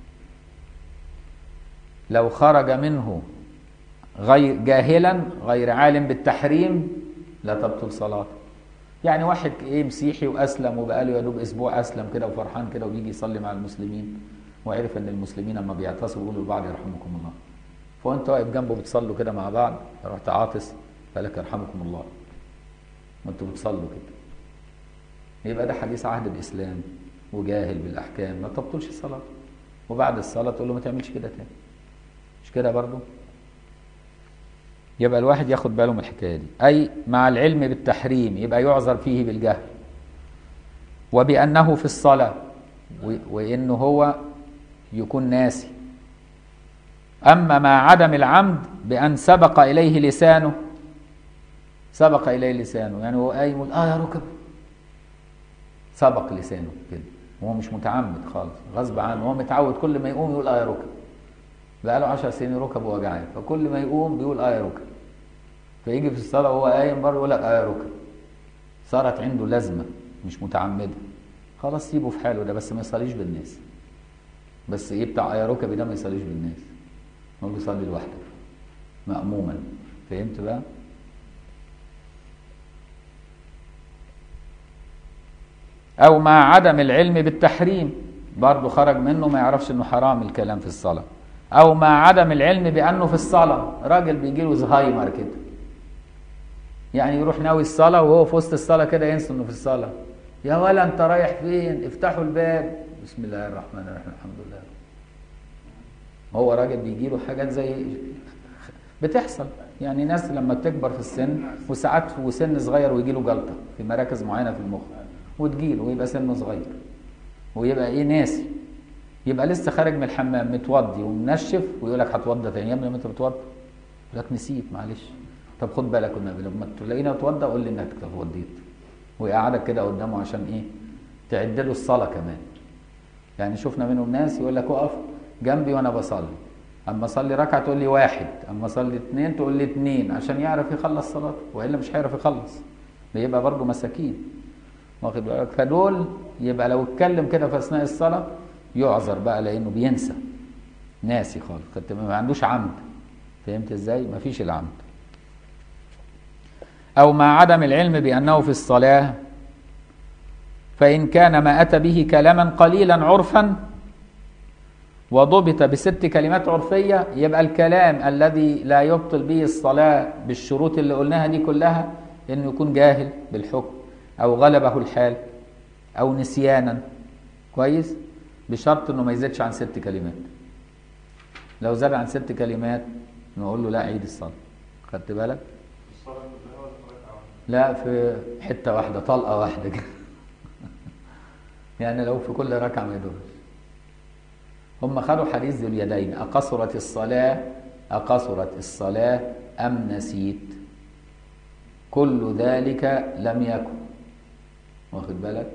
لو خرج منه غير جاهلا غير عالم بالتحريم لا تبطل صلاته يعني واحد ايه مسيحي واسلم وبقاله يا دوب اسبوع اسلم كده وفرحان كده وبيجي يصلي مع المسلمين وعرف ان المسلمين لما بيعتصموا يقولوا لبعض يرحمكم الله فانت واقف جنبه بتصلوا كده مع بعض رحت عاطس فلك يرحمكم الله وانتوا بتصلوا كده يبقى ده حديث عهد الاسلام وجاهل بالاحكام ما تبطلش الصلاه وبعد الصلاه تقول له ما تعملش كده تاني مش كده برضو يبقى الواحد ياخد باله من الحكايه دي اي مع العلم بالتحريم يبقى يعذر فيه بالجهل وبانه في الصلاه وانه هو يكون ناسي اما مع عدم العمد بان سبق اليه لسانه سبق اليه لسانه يعني هو قايم يقول اه يا ركب سبق لسانه كده وهو مش متعمد خالص غصب عنه هو متعود كل ما يقوم يقول اه يا ركب بقاله 10 سنين ركب وجعان فكل ما يقوم بيقول اه يا ركب فيجي في الصلاه وهو قايم برضه يقول لك اه يا ركب صارت عنده لازمه مش متعمده خلاص سيبه في حاله ده بس ما يصليش بالناس بس ايه بتاع يا ركبي ده ما يصليش بالناس هو بيصلي لوحده مأموما فهمت بقى؟ أو مع عدم العلم بالتحريم برضه خرج منه ما يعرفش إنه حرام الكلام في الصلاة أو مع عدم العلم بأنه في الصلاة راجل بيجي له زهايمر كده يعني يروح ناوي الصلاة وهو في وسط الصلاة كده ينسى إنه في الصلاة يا ولا أنت رايح فين؟ افتحوا الباب بسم الله الرحمن الرحيم الحمد لله هو راجل بيجي له حاجات زي بتحصل يعني ناس لما بتكبر في السن وساعات في سن صغير ويجي له جلطه في مراكز معينه في المخ وتجيله ويبقى سنه صغير ويبقى ايه ناسي يبقى لسه خارج من الحمام متوضي ومنشف ويقول لك هتوضى تاني يا ابني لما انت بتوضى يقول لك نسيت معلش طب خد بالك والنبي لما تلاقيني اتوضى قول لي انك اتوضيت ويقعدك كده قدامه عشان ايه تعد له الصلاه كمان يعني شفنا منهم ناس يقول لك اقف جنبي وانا بصلي اما اصلي ركعه تقول لي واحد اما اصلي اثنين تقول لي اثنين عشان يعرف يخلص صلاته والا مش هيعرف يخلص بيبقى برضه مساكين واخد بالك فدول يبقى لو اتكلم كده في اثناء الصلاه يعذر بقى لانه بينسى ناسي خالص خدت ما عندوش عمد فهمت ازاي ما فيش العمد او مع عدم العلم بانه في الصلاه فان كان ما اتى به كلاما قليلا عرفا وضبط بست كلمات عرفية يبقى الكلام الذي لا يبطل به الصلاة بالشروط اللي قلناها دي كلها انه يكون جاهل بالحكم او غلبه الحال او نسيانا كويس بشرط انه ما يزيدش عن ست كلمات لو زاد عن ست كلمات نقول له لا عيد الصلاة خدت بالك لا في حتة واحدة طلقة واحدة كده يعني لو في كل ركعة ما يدورش هم خدوا حديث ذو اليدين أقصرت الصلاة أقصرت الصلاة أم نسيت كل ذلك لم يكن واخد بالك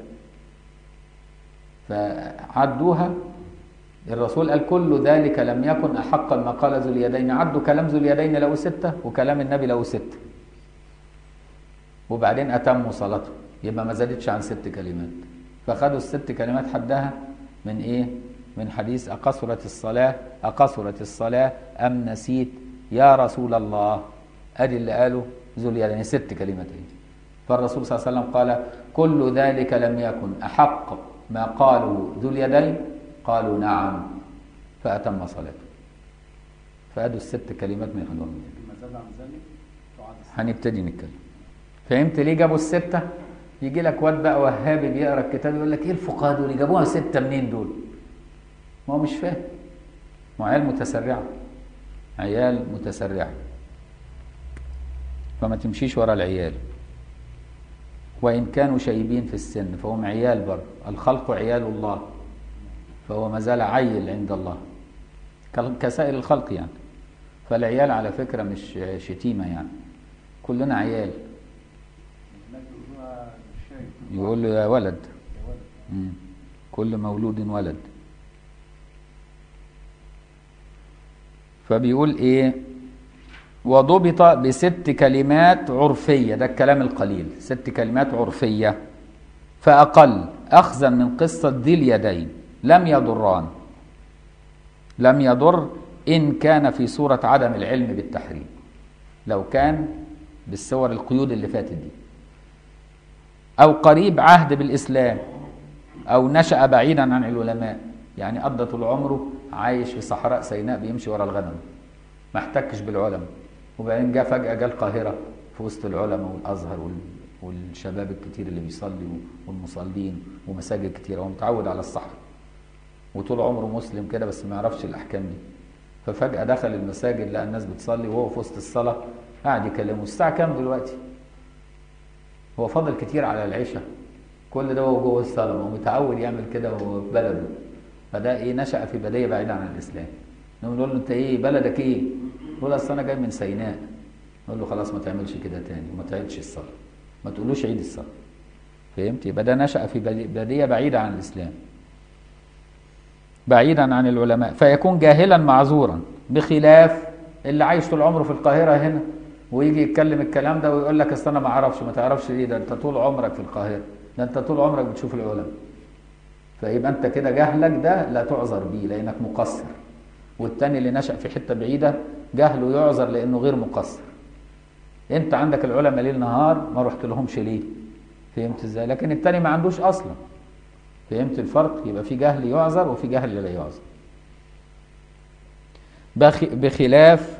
فعدوها الرسول قال كل ذلك لم يكن أحق ما قال ذو اليدين عدوا كلام ذو اليدين له ستة وكلام النبي له ستة وبعدين أتموا صلاته يبقى ما زادتش عن ست كلمات فخدوا الست كلمات حدها من إيه من حديث أقصرت الصلاة أقصرت الصلاة أم نسيت يا رسول الله أدي اللي قاله ذو اليدين ست كلمات فالرسول صلى الله عليه وسلم قال كل ذلك لم يكن أحق ما قالوا ذو اليدين قالوا نعم فأتم صلاته فادوا الست كلمات من حضور لكن ما زاد عن ذلك تعاد الصلاة. هنبتدي نتكلم فهمت ليه جابوا الستة يجي لك واد بقى وهابي بيقرا الكتاب يقول لك ايه الفقهاء دول جابوها ستة منين دول ما هو مش فاهم ما هو عيال متسرعة عيال متسرعة فما تمشيش ورا العيال وإن كانوا شيبين في السن فهم عيال برضه الخلق عيال الله فهو ما زال عيل عند الله كال- كسائر الخلق يعني فالعيال على فكرة مش شتيمة يعني كلنا عيال هناك بيقولوها شاي يقول له يا ولد يا ولد مم. كل مولود ولد فبيقول ايه وضبط بست كلمات عرفية ده الكلام القليل ست كلمات عرفية فأقل أخذا من قصة ذي اليدين لم يضران لم يضر إن كان في صورة عدم العلم بالتحريم لو كان بالصور القيود اللي فاتت دي أو قريب عهد بالإسلام أو نشأ بعيدا عن العلماء يعني قضى طول عمره عايش في صحراء سيناء بيمشي ورا الغنم ما احتكش بالعلماء وبعدين جاء فجأة جاء القاهرة في وسط العلماء والأزهر وال- والشباب الكتير اللي بيصلي والمصلين ومساجد كتير هو متعود على الصحراء وطول عمره مسلم كده بس ما يعرفش الأحكام دي ففجأة دخل المساجد لقى الناس بتصلي وهو في وسط الصلاة قاعد يكلمه الساعة كام دلوقتي؟ هو فاضل كتير على العشاء كل ده وهو جوه الصلاة ما هو متعود يعمل كده وهو في بلده فده ايه نشأ في بداية بعيدة عن الإسلام نقول له انت ايه بلدك ايه؟ يقول اصل انا جاي من سيناء نقول له خلاص ما تعملش كده تاني وما تعيدش الصلاة ما تقولوش عيد الصلاة فهمت؟ يبقى ده نشأ في بدي- بدية بعيدة عن الإسلام بعيدا عن العلماء فيكون جاهلا معذورا بخلاف اللي عايش طول عمره في القاهرة هنا ويجي يتكلم الكلام ده ويقول لك اصل انا ما اعرفش ما تعرفش ايه ده انت طول عمرك في القاهرة ده انت طول عمرك بتشوف العلماء فيبقى انت كده جهلك ده لا تعذر بيه لانك مقصر والتاني اللي نشأ في حتة بعيدة جهله يعذر لانه غير مقصر انت عندك العلماء ليل نهار ما رحت لهمش ليه فهمت ازاي لكن التاني ما عندوش اصلا فهمت الفرق يبقى في جهل يعذر وفي جهل لا يعذر بخ- بخلاف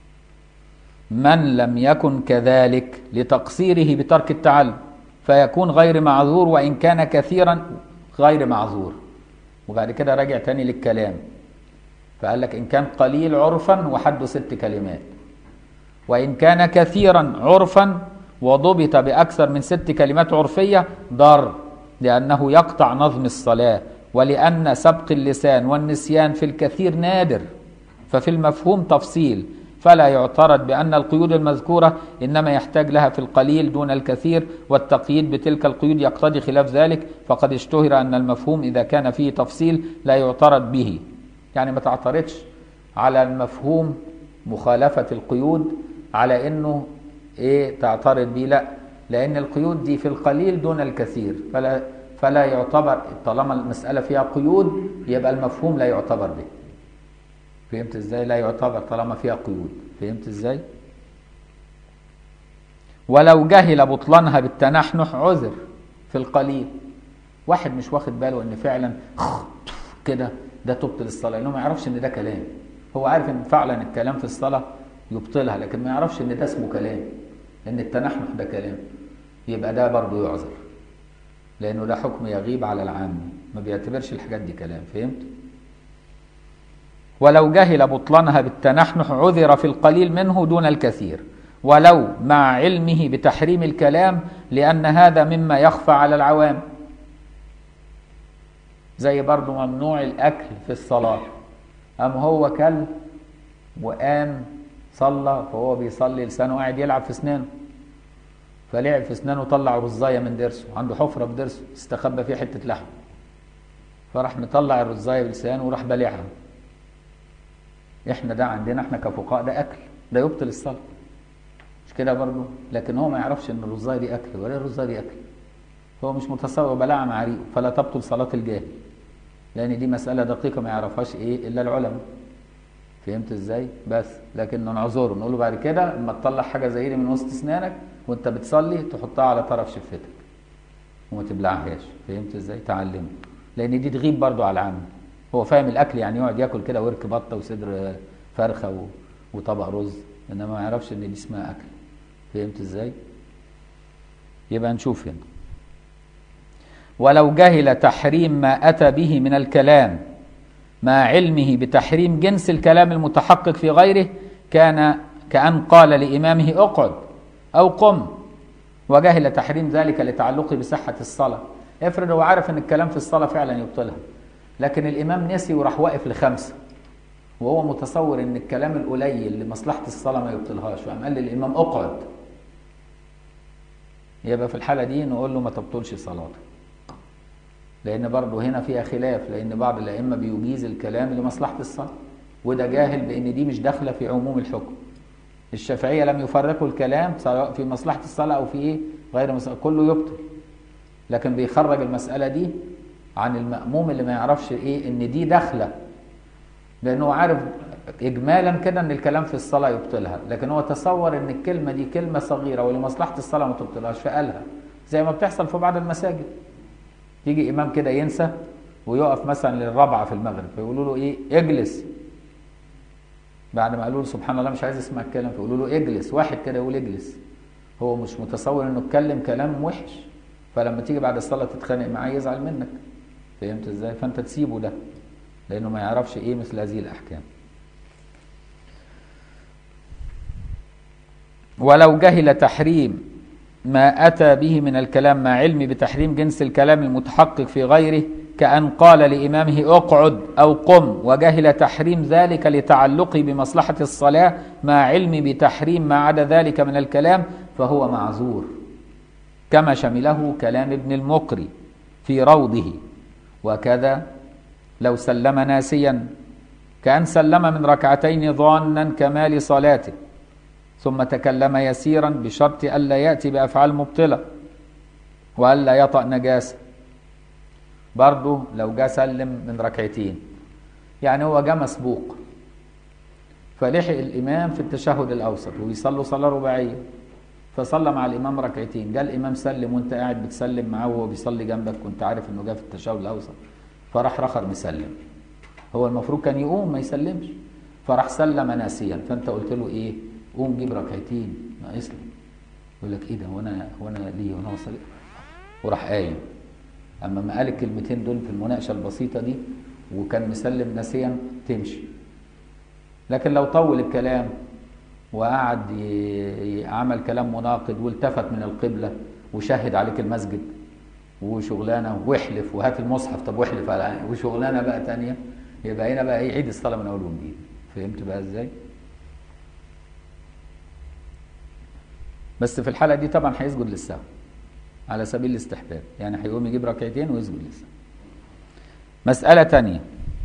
من لم يكن كذلك لتقصيره بترك التعلم فيكون غير معذور وإن كان كثيرا غير معذور وبعد كده راجع تاني للكلام فقال لك إن كان قليل عرفا وحده ست كلمات وإن كان كثيرا عرفا وضبط بأكثر من ست كلمات عرفية ضر لأنه يقطع نظم الصلاة ولأن سبق اللسان والنسيان في الكثير نادر ففي المفهوم تفصيل فلا يعترض بأن القيود المذكورة إنما يحتاج لها في القليل دون الكثير والتقييد بتلك القيود يقتضي خلاف ذلك فقد اشتهر أن المفهوم إذا كان فيه تفصيل لا يعترض به يعني ما تعترضش على المفهوم مخالفة القيود على انه ايه تعترض بيه لا لان القيود دي في القليل دون الكثير فلا فلا يعتبر طالما المسألة فيها قيود يبقى المفهوم لا يعتبر به فهمت ازاي لا يعتبر طالما فيها قيود فهمت ازاي ولو جهل بطلانها بالتنحنح عذر في القليل واحد مش واخد باله ان فعلا كده ده تبطل الصلاه لانه ما يعرفش ان ده كلام هو عارف ان فعلا الكلام في الصلاه يبطلها لكن ما يعرفش ان ده اسمه كلام لان التنحنح ده كلام يبقى ده برضه يعذر لانه ده حكم يغيب على العام ما بيعتبرش الحاجات دي كلام فهمت ولو جهل بطلانها بالتنحنح عذر في القليل منه دون الكثير ولو مع علمه بتحريم الكلام لأن هذا مما يخفى على العوام زي برضو ممنوع الأكل في الصلاة أم هو كل وقام صلى فهو بيصلي لسانه قاعد يلعب في اسنانه فلعب في اسنانه وطلع رزاية من ضرسه عنده حفرة في ضرسه استخبى فيه حتة لحم فراح مطلع الرزاية بلسانه وراح بلعها احنا ده عندنا احنا كفقهاء ده اكل ده يبطل الصلاه مش كده برضه لكن هو ما يعرفش ان الرزايه دي اكل ولا الرزايه دي اكل هو مش متصور بلعها مع ريقه فلا تبطل صلاه الجاهل لان دي مساله دقيقه ما يعرفهاش ايه الا العلماء فهمت ازاي بس لكن نعذره نقول له بعد كده اما تطلع حاجه زي دي من وسط اسنانك وانت بتصلي تحطها على طرف شفتك وما تبلعهاش فهمت ازاي تعلمه لان دي تغيب برضه على العام هو فاهم الاكل يعني يقعد ياكل كده ورك بطه وصدر فرخه و- وطبق رز انما ما يعرفش ان دي اسمها اكل فهمت ازاي يبقى نشوف هنا ولو جهل تحريم ما اتى به من الكلام مع علمه بتحريم جنس الكلام المتحقق في غيره كان كأن قال لإمامه اقعد أو قم وجهل تحريم ذلك لتعلقه بصحة الصلاة افرض هو عارف ان الكلام في الصلاة فعلا يبطلها لكن الإمام نسي وراح واقف لخمسة وهو متصور ان الكلام القليل لمصلحة الصلاة ما يبطلهاش فقام قال للإمام اقعد يبقى في الحالة دي نقول له ما تبطلش صلاته لأن برضه هنا فيها خلاف لأن بعض الأئمة بيجيز الكلام لمصلحة الصلاة وده جاهل بأن دي مش داخلة في عموم الحكم الشافعية لم يفرقوا الكلام سواء في مصلحة الصلاة أو في إيه غير مصلحة كله يبطل لكن بيخرج المسألة دي عن المأموم اللي ما يعرفش إيه إن دي داخلة لأنه عارف إجمالا كده إن الكلام في الصلاة يبطلها لكن هو تصور إن الكلمة دي كلمة صغيرة ولمصلحة الصلاة ما تبطلهاش فقالها زي ما بتحصل في بعض المساجد يجي إمام كده ينسى ويقف مثلا للرابعة في المغرب فيقولوا له إيه اجلس بعد ما قالوا له سبحان الله مش عايز اسمع الكلام فيقولوا له اجلس واحد كده يقول اجلس هو مش متصور انه اتكلم كلام وحش فلما تيجي بعد الصلاه تتخانق معاه يزعل منك فهمت ازاي فانت تسيبه ده لانه ما يعرفش ايه مثل هذه الاحكام ولو جهل تحريم ما اتى به من الكلام مع علم بتحريم جنس الكلام المتحقق في غيره كأن قال لإمامه اقعد أو قم وجهل تحريم ذلك لتعلقه بمصلحة الصلاة مع علم بتحريم ما عدا ذلك من الكلام فهو معذور كما شمله كلام ابن المقري في روضه وكذا لو سلم ناسيا كأن سلم من ركعتين ظانا كمال صلاته ثم تكلم يسيرا بشرط ألا يأتي بأفعال مبطلة وألا يطأ نجاسة برضه لو جه سلم من ركعتين يعني هو جه مسبوق فلحق الإمام في التشهد الأوسط وبيصلوا صلاة رباعية فصلى مع الإمام ركعتين جه الإمام سلم وأنت قاعد بتسلم معاه وهو بيصلي جنبك كنت عارف إنه جه في التشهد الأوسط فراح رخر مسلم هو المفروض كان يقوم ما يسلمش فراح سلم ناسيا فأنت قلت له إيه قوم جيب ركعتين ناقص لي يقول لك إيه ده هو أنا هو أنا ليه وأنا وصلي وراح قايم اما ما قال الكلمتين دول في المناقشه البسيطه دي وكان مسلم ناسيا تمشي لكن لو طول الكلام وقعد ي- ي- عمل كلام مناقض والتفت من القبله وشهد عليك المسجد وشغلانه واحلف وهات المصحف طب واحلف على وشغلانه بقى تانية يبقى هنا بقى ايه عيد الصلاه من اول وجديد فهمت بقى ازاي؟ بس في الحاله دي طبعا هيسجد للسهو على سبيل الاستحباب يعني هيقوم يجيب ركعتين ويسجد لسه مسألة تانية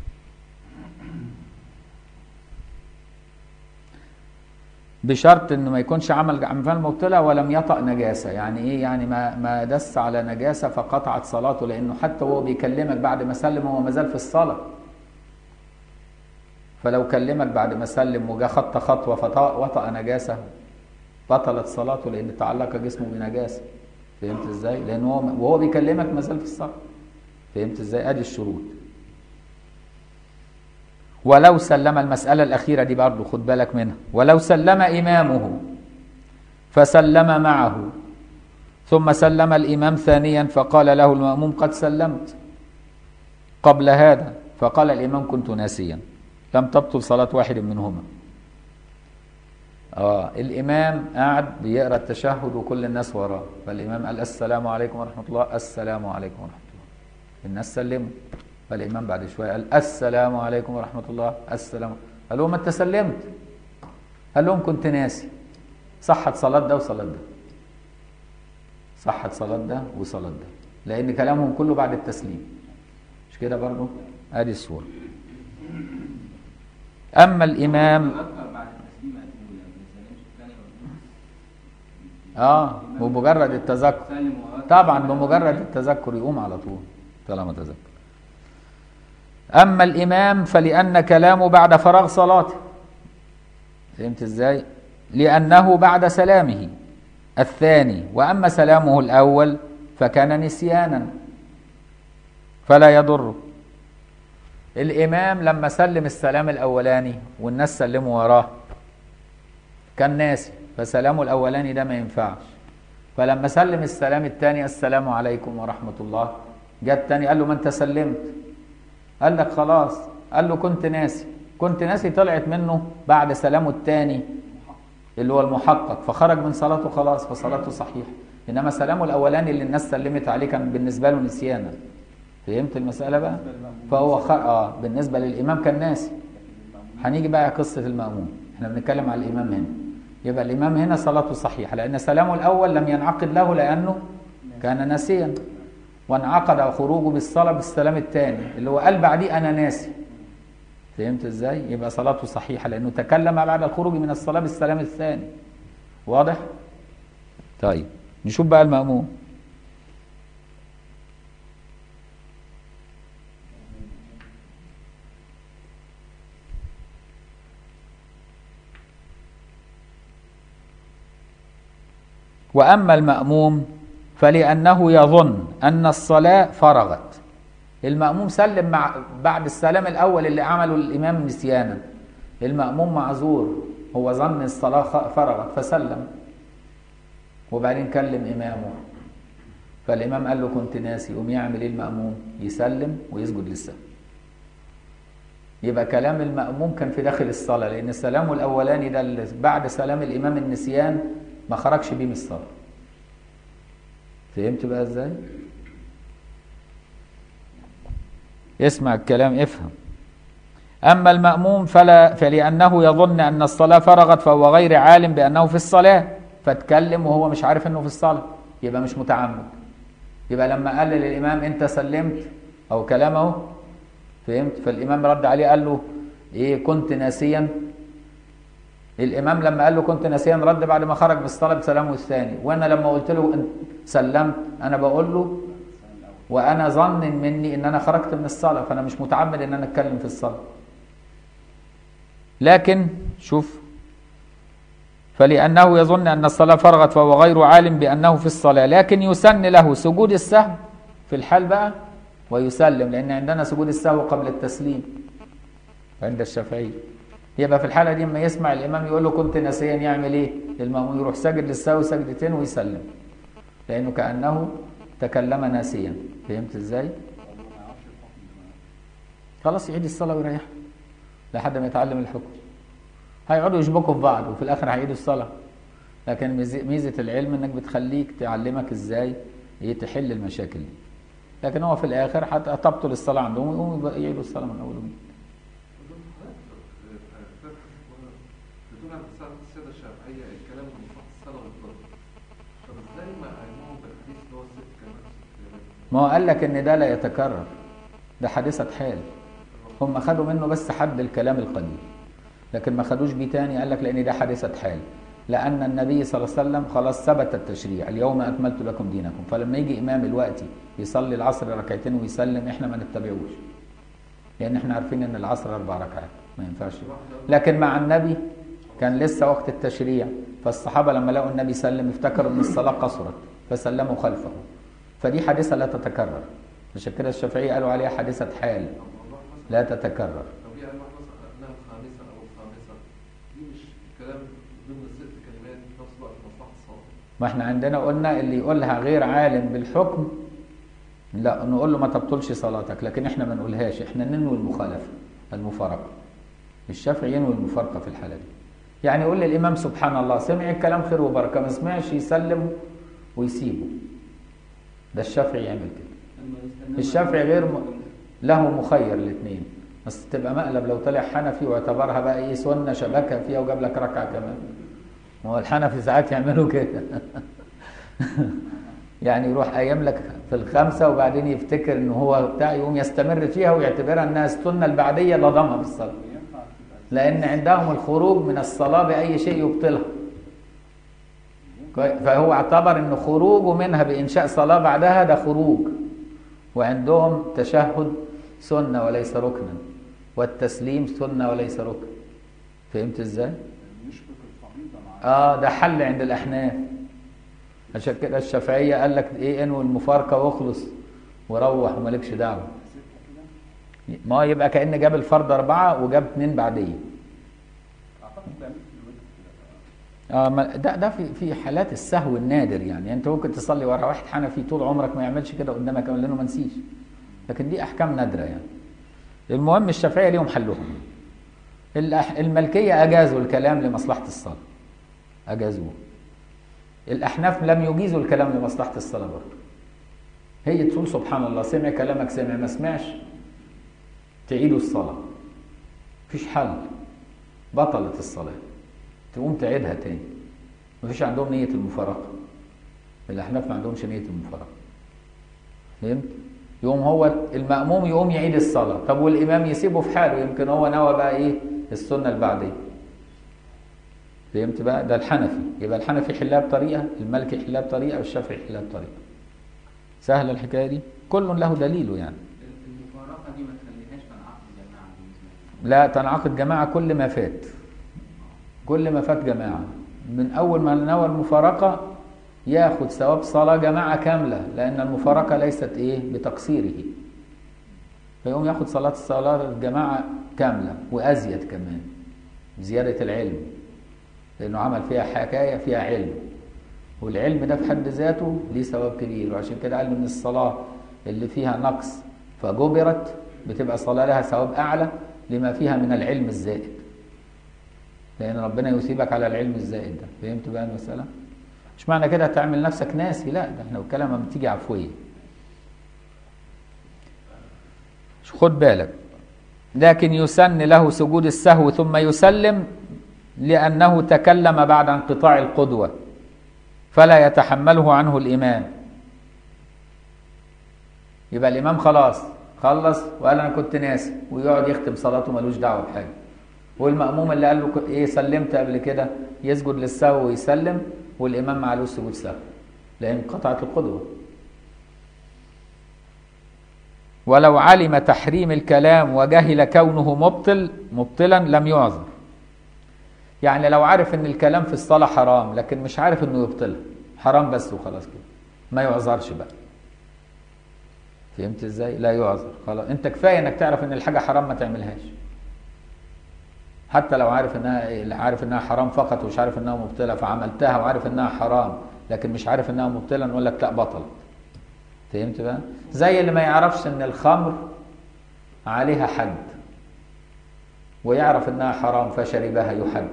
بشرط انه ما يكونش عمل عمفان مبطلة ولم يطأ نجاسة يعني ايه يعني ما ما دس على نجاسة فقطعت صلاته لانه حتى وهو بيكلمك بعد ما سلم هو ما زال في الصلاة فلو كلمك بعد ما سلم وجا خط خطوة فوطأ نجاسة بطلت صلاته لان تعلق جسمه بنجاسة فهمت ازاي؟ لان هو وهو بيكلمك ما زال في الصلاه. فهمت ازاي؟ ادي الشروط. ولو سلم المسألة الأخيرة دي برضه خد بالك منها، ولو سلم إمامه فسلم معه ثم سلم الإمام ثانيا فقال له المأموم قد سلمت قبل هذا فقال الإمام كنت ناسيا لم تبطل صلاة واحد منهما اه الامام قاعد بيقرا التشهد وكل الناس وراه فالامام قال السلام عليكم ورحمه الله السلام عليكم ورحمه الله الناس سلموا فالامام بعد شويه قال السلام عليكم ورحمه الله السلام قال لهم انت سلمت قال لهم كنت ناسي صحت صلاه ده وصلاه ده صحت صلاه ده وصلاه ده لان كلامهم كله بعد التسليم مش كده برضه ادي الصوره اما الامام أكبر بعد التسليم أتمنى ما يسلمش الثاني اه بمجرد التذكر سلم وقت طبعا بمجرد التذكر يقوم على طول طالما تذكر اما الامام فلان كلامه بعد فراغ صلاته فهمت ازاي لانه بعد سلامه الثاني واما سلامه الاول فكان نسيانا فلا يضره الامام لما سلم السلام الاولاني والناس سلموا وراه كان ناسي فسلامه الاولاني ده ما ينفعش فلما سلم السلام الثاني السلام عليكم ورحمه الله جاء الثاني قال له ما انت سلمت قال لك خلاص قال له كنت ناسي كنت ناسي طلعت منه بعد سلامه الثاني اللي هو المحقق فخرج من صلاته خلاص فصلاته صحيحه انما سلامه الاولاني اللي الناس سلمت عليه كان بالنسبه له نسيانا فهمت المساله بقى فهو خ... اه بالنسبه للامام كان ناسي هنيجي بقى قصه الماموم احنا بنتكلم على الامام هنا يبقى الامام هنا صلاته صحيحه لان سلامه الاول لم ينعقد له لانه كان ناسيا وانعقد خروجه بالصلاه بالسلام الثاني اللي هو قال بعديه انا ناسي فهمت ازاي يبقى صلاته صحيحه لانه تكلم بعد الخروج من الصلاه بالسلام الثاني واضح طيب نشوف بقى المأموم وأما المأموم فلأنه يظن أن الصلاة فرغت المأموم سلم مع بعد السلام الأول اللي عمله الإمام نسيانا المأموم معذور هو ظن الصلاة خ- فرغت فسلم وبعدين كلم إمامه فالإمام قال له كنت ناسي يقوم يعمل إيه المأموم يسلم ويسجد للسهو يبقى كلام المأموم كان في داخل الصلاة لأن سلامه الأولاني ده اللي بعد سلام الإمام النسيان ما خرجش بيه من الصلاة فهمت بقى ازاي؟ اسمع الكلام افهم أما المأموم فلا فلأنه يظن أن الصلاة فرغت فهو غير عالم بأنه في الصلاة فاتكلم وهو مش عارف أنه في الصلاة يبقى مش متعمد يبقى لما قال للإمام أنت سلمت أو كلامه فهمت فالإمام رد عليه قال له إيه كنت ناسيا الإمام لما قال له كنت ناسيا رد بعد ما خرج من الصلاة بسلامه الثاني وأنا لما قلت له أنت سلمت أنا بقول له وانا ظن مني ان انا خرجت من الصلاه فانا مش متعمد ان انا اتكلم في الصلاه لكن شوف فلانه يظن ان الصلاه فرغت فهو غير عالم بانه في الصلاه لكن يسن له سجود السهو في الحال بقى ويسلم لان عندنا سجود السهو قبل التسليم عند الشافعي يبقى في الحاله دي اما يسمع الامام يقول له كنت ناسيا يعمل ايه المامون يروح ساجد للسهو سجدتين ويسلم لانه كانه تكلم ناسيا فهمت ازاي خلاص يعيد الصلاه ويريح لحد ما يتعلم الحكم هيقعدوا يشبكوا في بعض وفي الاخر هيعيدوا الصلاه لكن ميزه ميزة العلم انك بتخليك تعلمك ازاي ايه تحل المشاكل دي لكن هو في الاخر حتى تبطل الصلاه عندهم ويقوموا يعيدوا الصلاه من اول وجديد بتقول عن السيدة الشافعية الكلام من صح الصلاة والفرض طب ازاي ما علموهم بالحديث اللي هو الست كلمات ست كلمات ما هو قال لك ان ده لا يتكرر ده حادثه حال هم خدوا منه بس حد الكلام القديم لكن ما خدوش بيه تاني قال لك لان ده حادثه حال لان النبي صلى الله عليه وسلم خلاص ثبت التشريع اليوم اكملت لكم دينكم فلما يجي امام الوقت يصلي العصر ركعتين ويسلم احنا ما نتبعوش لان احنا عارفين ان العصر اربع ركعات ما ينفعش لكن مع النبي كان لسه وقت التشريع فالصحابه لما لقوا النبي سلم افتكروا ان الصلاه قصرت فسلموا خلفه فدي حادثه لا تتكرر عشان كده الشافعيه قالوا عليها حادثه حال لا تتكرر طب هي قال واحد مثلا انها الخامسة او الخامسة دي مش الكلام ضمن الست كلمات في نفس الوقت مصلحة الصلاة ما احنا عندنا قلنا اللي يقولها غير عالم بالحكم لا نقول له ما تبطلش صلاتك لكن احنا ما نقولهاش احنا ننوي المخالفه المفارقه الشافعي ينوي المفارقه في الحاله دي يعني يقول للامام سبحان الله سمع الكلام خير وبركه ما سمعش يسلم ويسيبه ده الشافعي يعمل كده الشافعي غير م... له مخير الاثنين بس تبقى مقلب لو طلع حنفي واعتبرها بقى ايه سنه شبكها فيها وجاب لك ركعه كمان ما هو الحنفي ساعات يعملوا كده يعني يروح قايم لك في الخمسه وبعدين يفتكر ان هو بتاع يقوم يستمر فيها ويعتبرها انها السنه البعديه لا ضمها بالصلاه لان عندهم الخروج من الصلاه باي شيء يبطلها كويس؟ فهو اعتبر ان خروجه منها بانشاء صلاه بعدها ده خروج وعندهم تشهد سنه وليس ركنا والتسليم سنه وليس ركن فهمت ازاي يشبك الفريضة مع اه ده حل عند الاحناف عشان كده الشافعيه قال لك ايه انوي المفارقه واخلص وروح ومالكش دعوه ما هو يبقى كأن جاب الفرد أربعة وجاب اتنين بعديه اعتقد بيعمل في الوتر كده اه ما- ده ده في في حالات السهو النادر يعني انت ممكن تصلي ورا واحد حنفي طول عمرك ما يعملش كده قدامك لانه ما نسيش لكن دي احكام نادره يعني المهم الشافعيه ليهم حلهم الأح- الملكيه اجازوا الكلام لمصلحه الصلاه اجازوه الاحناف لم يجيزوا الكلام لمصلحه الصلاه برضه هي تقول سبحان الله سمع كلامك سمع ما سمعش تعيدوا الصلاه مفيش حل بطلت الصلاه تقوم تعيدها تاني مفيش عندهم نية المفارقة الأحناف ما عندهمش نية المفارقة فهمت؟ يقوم هو المأموم يقوم يعيد الصلاة طب والإمام يسيبه في حاله يمكن هو نوى بقى إيه السنة البعدية فهمت بقى ده الحنفي يبقى الحنفي يحلها بطريقة المالكي يحلها بطريقة والشافعي يحلها بطريقة سهلة الحكاية دي كل له دليله يعني المفارقة دي ما تخليهاش تنعقد جماعة بالنسبة لي لا تنعقد جماعة كل ما فات كل ما فات جماعة من أول ما نوى المفارقة ياخد ثواب صلاة جماعة كاملة لأن المفارقة ليست إيه بتقصيره فيقوم ياخد صلاة الصلاة الجماعة كاملة وأزيد كمان زيادة العلم لأنه عمل فيها حكاية فيها علم والعلم ده في حد ذاته ليه ثواب كبير وعشان كده قال ان الصلاة اللي فيها نقص فجبرت بتبقى صلاة لها ثواب أعلى لما فيها من العلم الزائد لأن ربنا يثيبك على العلم الزائد ده فهمت بقى المسألة؟ مش معنى كده تعمل نفسك ناسي لا ده احنا الكلام لما بتيجي عفوية خد بالك لكن يسن له سجود السهو ثم يسلم لأنه تكلم بعد انقطاع القدوة فلا يتحمله عنه الإمام يبقى الإمام خلاص خلص وقال أنا كنت ناسي ويقعد يختم صلاته ملوش دعوة بحاجة والمأموم اللي قال له ك- إيه سلمت قبل كده يسجد للسهو ويسلم والإمام ما عليهوش سجود سهو لأن قطعت القدوة ولو علم تحريم الكلام وجهل كونه مبطل مبطلا لم يعذر يعني لو عارف ان الكلام في الصلاة حرام لكن مش عارف انه يبطلها حرام بس وخلاص كده ما يعذرش بقى فهمت ازاي لا يعذر خلاص انت كفايه انك تعرف ان الحاجه حرام ما تعملهاش حتى لو عارف انها عارف انها حرام فقط ومش عارف انها مبطله فعملتها وعارف انها حرام لكن مش عارف انها مبطله نقول لك لا بطلت فهمت بقى زي اللي ما يعرفش ان الخمر عليها حد ويعرف انها حرام فشربها يحد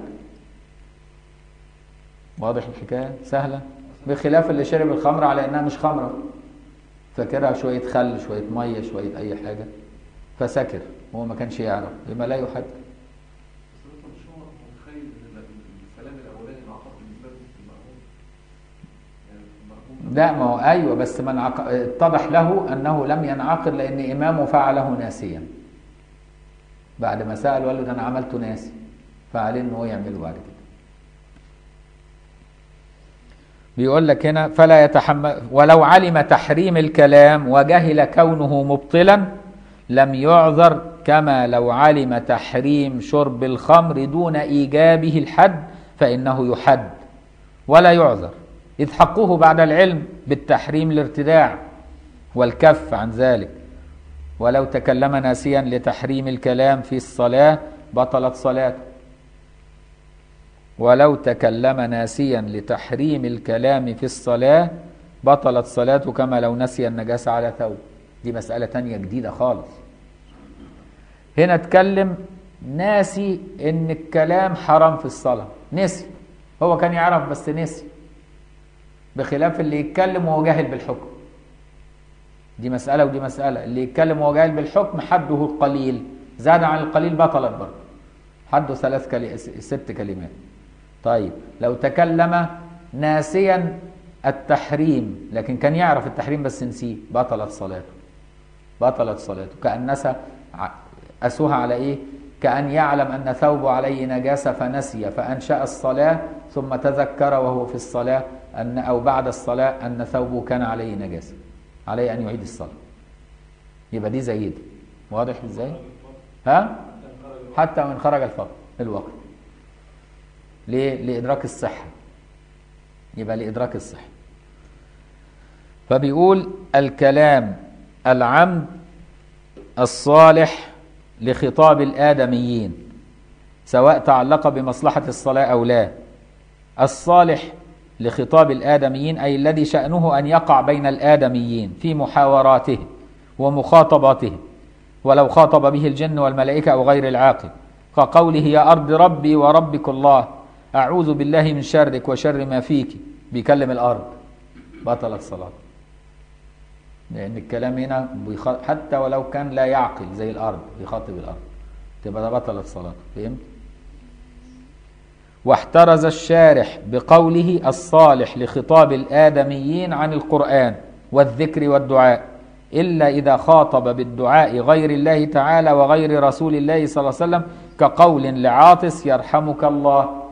واضح الحكايه سهله بخلاف اللي شرب الخمر على انها مش خمره فاكرها شويه خل شويه ميه شويه اي حاجه فسكر هو ما كانش يعرف يبقى لا يحد بس انت مش هو متخيل ان ال- الكلام الاولاني انعقد بالنسبه له في المأمون يعني المأمون لا ما هو ايوه بس من عق... اتضح له انه لم ينعقد لان امامه فعله ناسيا بعد ما سال وقال له ده انا عملته ناسي فعليه ان هو يعمله بعد كده بيقول لك هنا فلا يتحمل ولو علم تحريم الكلام وجهل كونه مبطلا لم يعذر كما لو علم تحريم شرب الخمر دون ايجابه الحد فانه يحد ولا يعذر إذ حقه بعد العلم بالتحريم الارتداع والكف عن ذلك ولو تكلم ناسيا لتحريم الكلام في الصلاة بطلت صلاته ولو تكلم ناسيا لتحريم الكلام في الصلاة بطلت صلاته كما لو نسي النجاسة على ثوب دي مسألة تانية جديدة خالص هنا اتكلم ناسي ان الكلام حرام في الصلاة نسي هو كان يعرف بس نسي بخلاف اللي يتكلم وهو جاهل بالحكم دي مسألة ودي مسألة اللي يتكلم وهو جاهل بالحكم حده القليل زاد عن القليل بطلت برضه حده ثلاث كلي... ست كلمات طيب لو تكلم ناسيا التحريم لكن كان يعرف التحريم بس نسيه بطلت صلاته بطلت صلاته كأن نسى ع- أسوها على إيه كأن يعلم أن ثوبه عليه نجاسة فنسي فأنشأ الصلاة ثم تذكر وهو في الصلاة أن أو بعد الصلاة أن ثوبه كان عليه نجاسة عليه أن يعيد الصلاة يبقى دي زي دي واضح ازاي؟ ها؟ حتى وإن خرج الفقر الوقت ليه؟ لإدراك الصحة يبقى لإدراك الصحة فبيقول الكلام العمد الصالح لخطاب الآدميين سواء تعلق بمصلحة الصلاة أو لا الصالح لخطاب الآدميين أي الذي شأنه أن يقع بين الآدميين في محاوراته ومخاطباته ولو خاطب به الجن والملائكة أو غير العاقل كقوله يا أرض ربي وربك الله أعوذ بالله من شرك وشر ما فيك بيكلم الأرض بطلت صلاته لأن الكلام هنا بيخ... حتى ولو كان لا يعقل زي الأرض بيخاطب الأرض تبقى ده بطلت صلاته فهمت؟ واحترز الشارح بقوله الصالح لخطاب الآدميين عن القرآن والذكر والدعاء إلا إذا خاطب بالدعاء غير الله تعالى وغير رسول الله صلى الله عليه وسلم كقول لعاطس يرحمك الله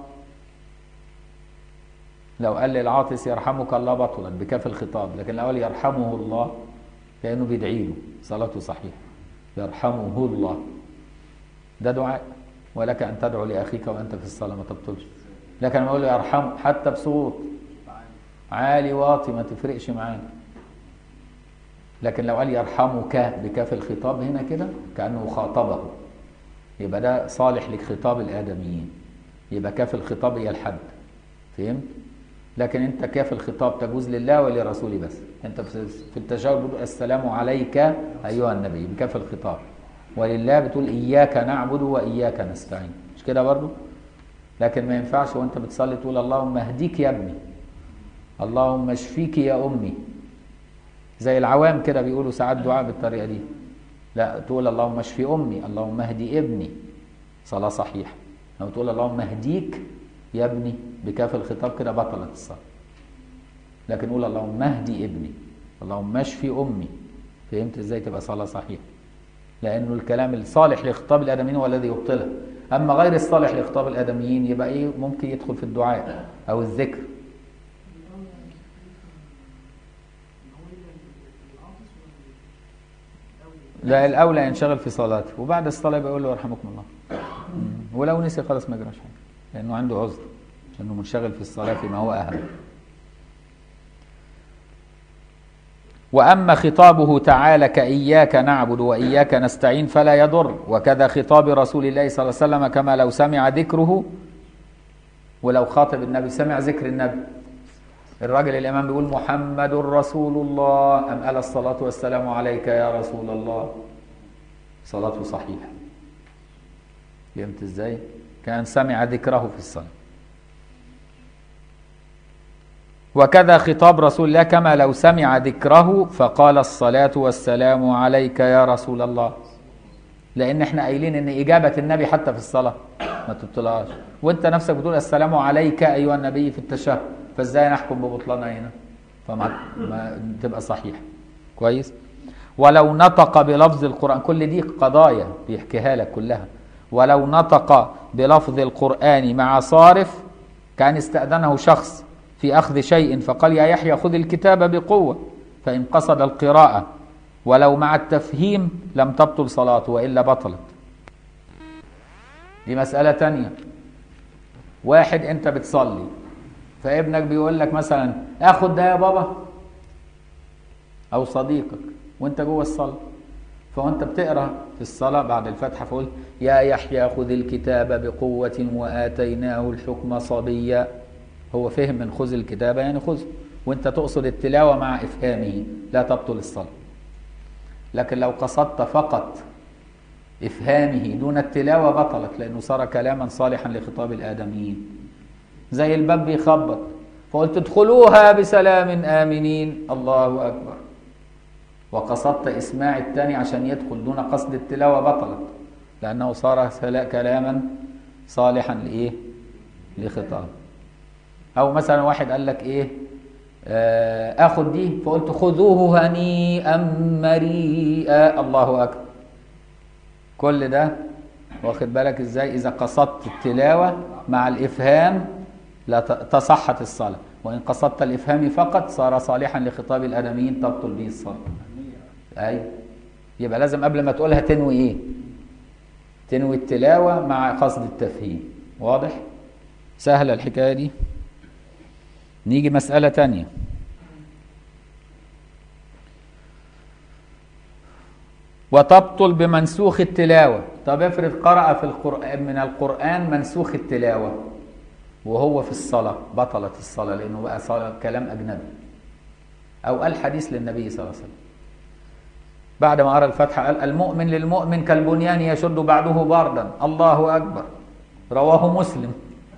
لو قال للعاطس يرحمك الله بطلا بكاف الخطاب لكن لو قال يرحمه الله كأنه بيدعي له صلاته صحيحة يرحمه الله ده دعاء ولك أن تدعو لأخيك وأنت في الصلاة ما تبطلش لكن لما يقول له يرحم حتى بصوت عالي واطي ما تفرقش معانا لكن لو قال يرحمك بكاف الخطاب هنا كده كأنه خاطبه يبقى ده صالح لخطاب الآدميين يبقى كاف الخطاب هي الحد فهمت؟ لكن انت كاف الخطاب تجوز لله ولرسوله بس انت في التشهد بتقول السلام عليك ايها النبي بكاف الخطاب ولله بتقول اياك نعبد واياك نستعين مش كده برضو لكن ما ينفعش وانت بتصلي تقول اللهم اهديك يا ابني اللهم اشفيك يا امي زي العوام كده بيقولوا ساعات دعاء بالطريقه دي لا تقول اللهم اشفي امي اللهم اهدي ابني صلاه صحيحه لما تقول اللهم اهديك يا ابني بكاف الخطاب كده بطلت الصلاه لكن قول اللهم اهدي ابني اللهم اشفي امي فهمت ازاي تبقى صلاه صحيحه لانه الكلام الصالح لخطاب الادميين هو الذي يبطله اما غير الصالح لخطاب الادميين يبقى ايه ممكن يدخل في الدعاء او الذكر لا الاولى ينشغل في صلاته وبعد الصلاه بيقول له يرحمكم الله ولو نسي خلاص ما يجراش حاجه لانه عنده عذر لانه منشغل في الصلاه فيما هو اهم واما خطابه تعالى كاياك نعبد واياك نستعين فلا يضر وكذا خطاب رسول الله صلى الله عليه وسلم كما لو سمع ذكره ولو خاطب النبي سمع ذكر النبي الراجل الامام بيقول محمد رسول الله ام قال الصلاه والسلام عليك يا رسول الله صلاته صحيحه فهمت ازاي كان سمع ذكره في الصلاه وكذا خطاب رسول الله كما لو سمع ذكره فقال الصلاة والسلام عليك يا رسول الله لأن احنا قايلين ان إجابة النبي حتى في الصلاة ما تبطلهاش وانت نفسك بتقول السلام عليك أيها النبي في التشهد فازاي نحكم ببطلانها هنا فما ما تبقى صحيح كويس ولو نطق بلفظ القرآن كل دي قضايا بيحكيها لك كلها ولو نطق بلفظ القرآن مع صارف كان استأذنه شخص في أخذ شيء فقال يا يحيى خذ الكتاب بقوة فإن قصد القراءة ولو مع التفهيم لم تبطل صلاته وإلا بطلت دي مسألة تانية واحد أنت بتصلي فابنك بيقول لك مثلا اخد ده يا بابا أو صديقك وأنت جوه الصلاة فوانت بتقرا في الصلاه بعد الفاتحه فقول يا يحيى خذ الكتاب بقوه واتيناه الحكم صبيا هو فهم من خذ الكتابة يعني خذ وانت تقصد التلاوة مع إفهامه لا تبطل الصلاة لكن لو قصدت فقط إفهامه دون التلاوة بطلت لأنه صار كلاما صالحا لخطاب الآدميين زي الباب بيخبط فقلت ادخلوها بسلام آمنين الله أكبر وقصدت إسماع الثاني عشان يدخل دون قصد التلاوة بطلت لأنه صار كلاما صالحا لإيه لخطاب او مثلا واحد قال لك ايه آه اخد دي فقلت خذوه هنيئا مريئا الله اكبر كل ده واخد بالك ازاي اذا قصدت التلاوه مع الافهام لا تصحت الصلاه وان قصدت الافهام فقط صار صالحا لخطاب الادميين تبطل به الصلاه اي يبقى لازم قبل ما تقولها تنوي ايه تنوي التلاوه مع قصد التفهيم واضح سهله الحكايه دي نيجي مسألة تانية وتبطل بمنسوخ التلاوة طب افرض قرأ في القرآن من القرآن منسوخ التلاوة وهو في الصلاة بطلت الصلاة لأنه بقى صلاة كلام أجنبي أو قال حديث للنبي صلى الله عليه وسلم بعد ما قرأ الفاتحة قال المؤمن للمؤمن كالبنيان يشد بعضه بعضا الله أكبر رواه مسلم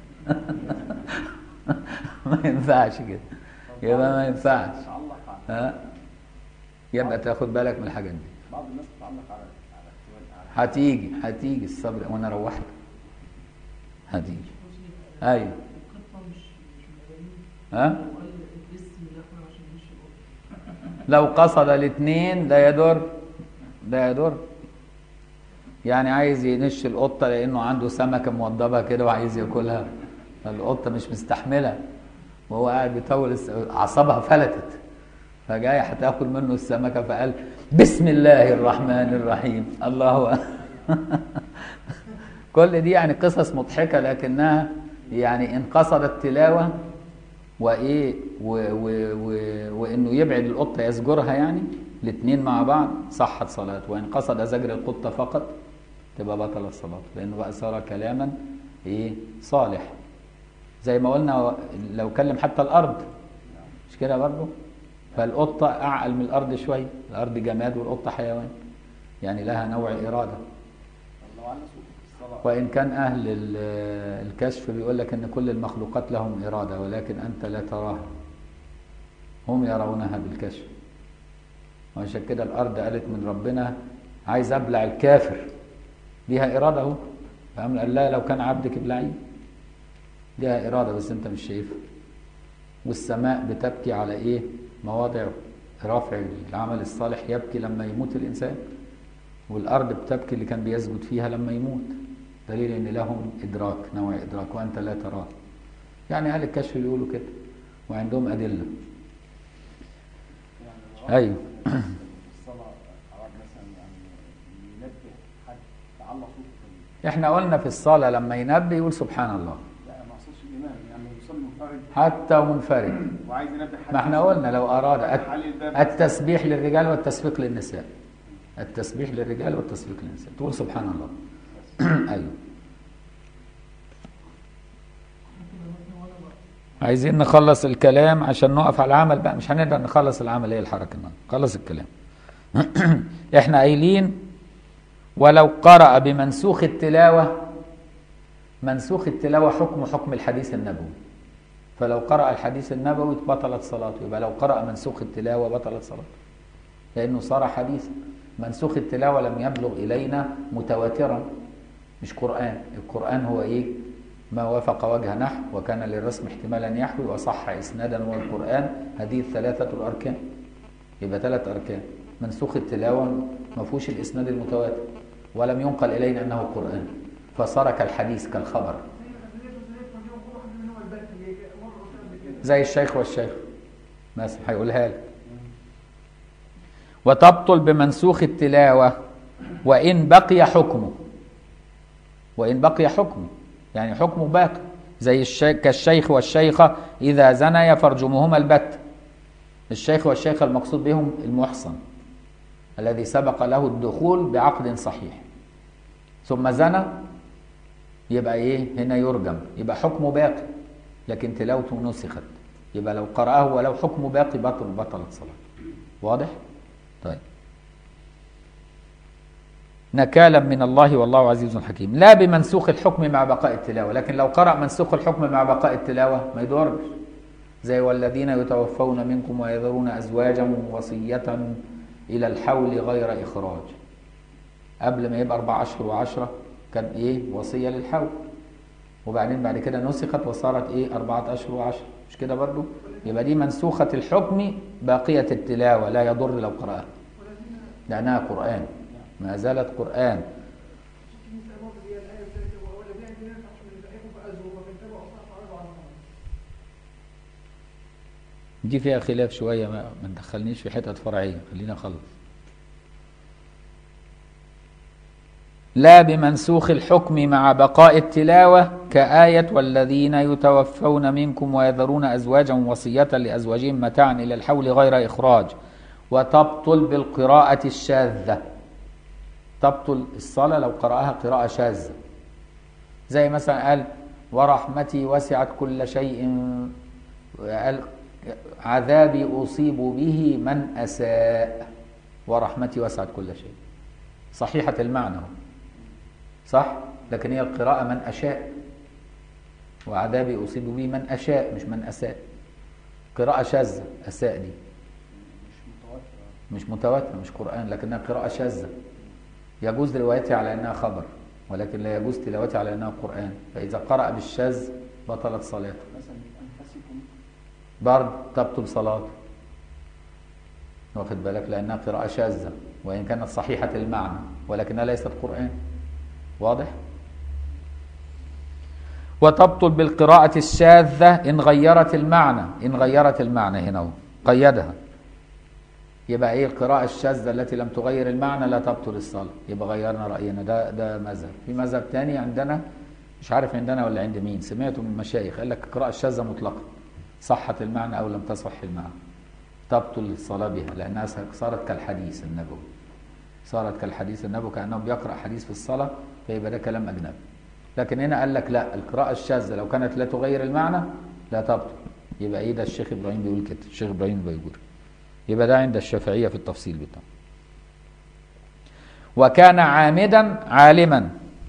ما ينفعش كده يبقى ما ينفعش تعلق على ها يبقى تاخد بالك من الحاجات دي بعض الناس تتعلق على على السؤال على هتيجي هتيجي الصبر وانا اروح لك هتيجي ايوه القطة مش مش ملايين ها لو قال الاسم يقرا عشان يمشي القطة لو قصد الاثنين ده يضر ده يضر يعني عايز ينش القطه لانه عنده سمكه موضبه كده وعايز ياكلها القطه مش مستحمله وهو قاعد بيطول الس- اعصابها فلتت فجاي هتاكل منه السمكه فقال بسم الله الرحمن الرحيم الله أكبر. كل دي يعني قصص مضحكه لكنها يعني ان قصد التلاوه وايه و و و وانه يبعد القطه يزجرها يعني الاثنين مع بعض صحت صلاته وان قصد زجر القطه فقط تبقى بطلت صلاته لانه بقى صار كلاما ايه صالح زي ما قلنا لو كلم حتى الارض مش كده برضه فالقطه اعقل من الارض شويه الارض جماد والقطه حيوان يعني لها نوع اراده لو على صوت في الصلاة وإن كان أهل ال- الكشف بيقول لك إن كل المخلوقات لهم إرادة ولكن أنت لا تراها هم يرونها بالكشف وعشان كده الأرض قالت من ربنا عايز أبلع الكافر ليها إرادة أهو فقام قال لا لو كان عبدك ابلعيه ليها إرادة بس أنت مش شايفها والسماء بتبكي على إيه مواضع رفع العمل الصالح يبكي لما يموت الإنسان والارض بتبكي اللي كان بيسجد فيها لما يموت دليل ان لهم ادراك نوع ادراك وانت لا تراه يعني اهل الكشف بيقولوا كده وعندهم ادله يعني لو ايوه في الصلاة أراد مثلا يعني ينبه حد تعلق صوته في ال- احنا قلنا في الصلاه لما ينبه يقول سبحان الله لا ما اقصدش الإمام يعني يصلي منفرد حتى منفرد وعايز ينبه حد ما احنا قلنا لو اراد الت- علي الباب التسبيح للرجال والتصفيق للنساء التسبيح للرجال والتصفيق للنساء تقول سبحان الله ايوه عايزين نخلص الكلام عشان نقف على العمل بقى مش هنقدر نخلص العمل هي الحركه النهارده خلص الكلام احنا قايلين ولو قرأ بمنسوخ التلاوة منسوخ التلاوة حكم حكم الحديث النبوي فلو قرأ الحديث النبوي بطلت صلاته يبقى لو قرأ منسوخ التلاوة بطلت صلاته لأنه صار حديثا منسوخ التلاوة لم يبلغ إلينا متواترا مش قرآن القرآن هو إيه ما وافق وجه نحو وكان للرسم احتمالا يحوي وصح إسنادا هو القرآن هذه الثلاثة الأركان يبقى ثلاث أركان منسوخ التلاوة ما فيهوش الإسناد المتواتر ولم ينقل إلينا أنه قرآن فصار كالحديث كالخبر زي الشيخ والشيخ مثلا هيقولها لك وتبطل بمنسوخ التلاوة وإن بقي حكمه وإن بقي حكمه يعني حكمه باقي زي الشيخ كالشيخ والشيخة إذا زنيا فارجموهما البت الشيخ والشيخة المقصود بهم المحصن الذي سبق له الدخول بعقد صحيح ثم زنى يبقى ايه هنا يرجم يبقى حكمه باقي لكن تلاوته نسخت يبقى لو قرأه ولو حكمه باقي بطل بطلت صلاته واضح طيب نكالا من الله والله عزيز حكيم لا بمنسوخ الحكم مع بقاء التلاوة لكن لو قرأ منسوخ الحكم مع بقاء التلاوة ما يضرش زي والذين يتوفون منكم ويذرون أزواجا وصية إلى الحول غير إخراج قبل ما يبقى أربع أشهر وعشرة كان إيه وصية للحول وبعدين بعد كده نسخت وصارت إيه أربعة أشهر وعشرة مش كده برضو يبقى دي منسوخة الحكم باقية التلاوة لا يضر لو قرأها لأنها قرآن ما زالت قرآن دي فيها خلاف شوية ما ما ندخلنيش في حتت فرعية خلينا نخلص لا بمنسوخ الحكم مع بقاء التلاوة كآية والذين يتوفون منكم ويذرون أزواجا وصية لأزواجهم متاعا إلى الحول غير إخراج وتبطل بالقراءة الشاذة تبطل الصلاة لو قرأها قراءة شاذة زي مثلا قال ورحمتي وسعت كل شيء قال عذابي أصيب به من أساء ورحمتي وسعت كل شيء صحيحة المعنى هو. صح لكن هي القراءة من أشاء وعذابي أصيب به من أشاء مش من أساء قراءة شاذة أساء دي مش متواترة مش متواترة مش قرآن لكنها قراءة شاذة يجوز روايتها على أنها خبر ولكن لا يجوز تلاوتها على أنها قرآن فإذا قرأ بالشاذ بطلت صلاته مثلا أنفسكم برضه تبطل صلاته واخد بالك لأنها قراءة شاذة وإن كانت صحيحة المعنى ولكنها ليست قرآن واضح؟ وتبطل بالقراءة الشاذة إن غيرت المعنى إن غيرت المعنى هنا هو قيدها يبقى ايه القراءة الشاذة التي لم تغير المعنى لا تبطل الصلاة يبقى غيرنا رأينا ده ده مذهب في مذهب تاني عندنا مش عارف عندنا ولا عند مين سمعته من المشايخ قال لك القراءة الشاذة مطلقا صحت المعنى أو لم تصح المعنى تبطل الصلاة بها لأنها صارت كالحديث النبوي صارت كالحديث النبوي كأنه بيقرأ حديث في الصلاة فيبقى ده كلام أجنبي لكن هنا قال لك لا القراءة الشاذة لو كانت لا تغير المعنى لا تبطل يبقى ايه ده الشيخ ابراهيم بيقول كده الشيخ ابراهيم البيجوري يبقى ده عند الشافعية في التفصيل بتاعه وكان عامدا عالما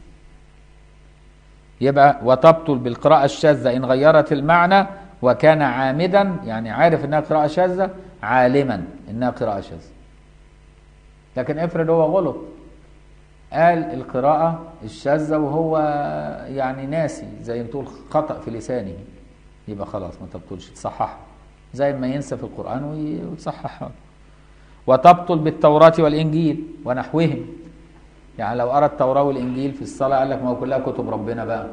يبقى وتبطل بالقراءة الشاذة إن غيرت المعنى وكان عامدا يعني عارف إنها قراءة شاذة عالما إنها قراءة شاذة لكن افرض هو غلط قال القراءة الشاذة وهو يعني ناسي زي ما تقول خطأ في لسانه يبقى خلاص ما تبطلش تصححها زي ما ينسى في القرآن وي- ويصححها وتبطل بالتوراة والإنجيل ونحوهم يعني لو أرى التوراة والإنجيل في الصلاة قال لك ما هو كلها كتب ربنا بقى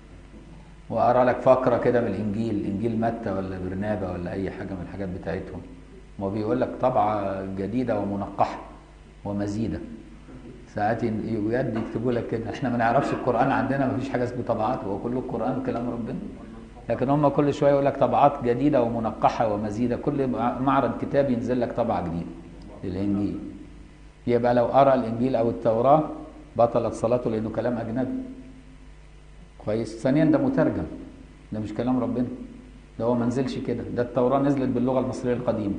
وأرى لك فقرة كده من الإنجيل إنجيل متى ولا برنابا ولا أي حاجة من الحاجات بتاعتهم ما هو بيقول لك طبعة جديدة ومنقحة ومزيدة ساعات ين- يد يكتبوا لك كده احنا ما نعرفش القرآن عندنا ما فيش حاجة اسمها طبعات هو كله القرآن كلام ربنا لكن هم كل شويه يقول لك طبعات جديده ومنقحه ومزيده كل معرض كتاب ينزل لك طبعه جديده للانجيل يبقى لو قرا الانجيل او التوراه بطلت صلاته لانه كلام اجنبي كويس ثانيا ده مترجم ده مش كلام ربنا ده هو ما نزلش كده ده التوراه نزلت باللغه المصريه القديمه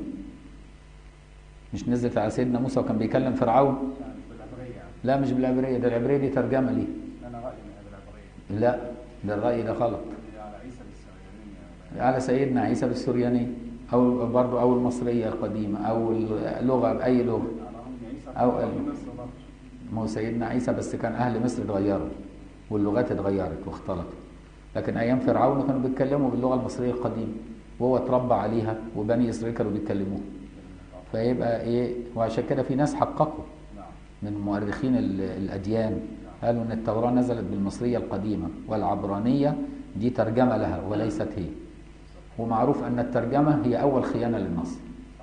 مش نزلت على سيدنا موسى وكان بيكلم فرعون يعني بالعبرية يعني لا مش بالعبريه ده العبريه دي ترجمه ليه أنا رأيي إنها بالعبرية لا ده الراي ده غلط اللي على عيسى بالسريانية على سيدنا عيسى بالسريانية أو برضو أو المصرية القديمة أو اللغة بأي لغة على رغم عيسى أو في ال- مصر برضه ما هو سيدنا عيسى بس كان أهل مصر اتغيروا واللغات اتغيرت واختلطت لكن أيام فرعون كانوا بيتكلموا باللغة المصرية القديمة وهو اتربى عليها وبني إسرائيل كانوا بيتكلموها فيبقى إيه وعشان كده في ناس حققوا نعم من مؤرخين ال- الأديان قالوا إن التوراة نزلت بالمصرية القديمة والعبرانية دي ترجمة لها وليست هي ومعروف أن الترجمة هي أول خيانة للنص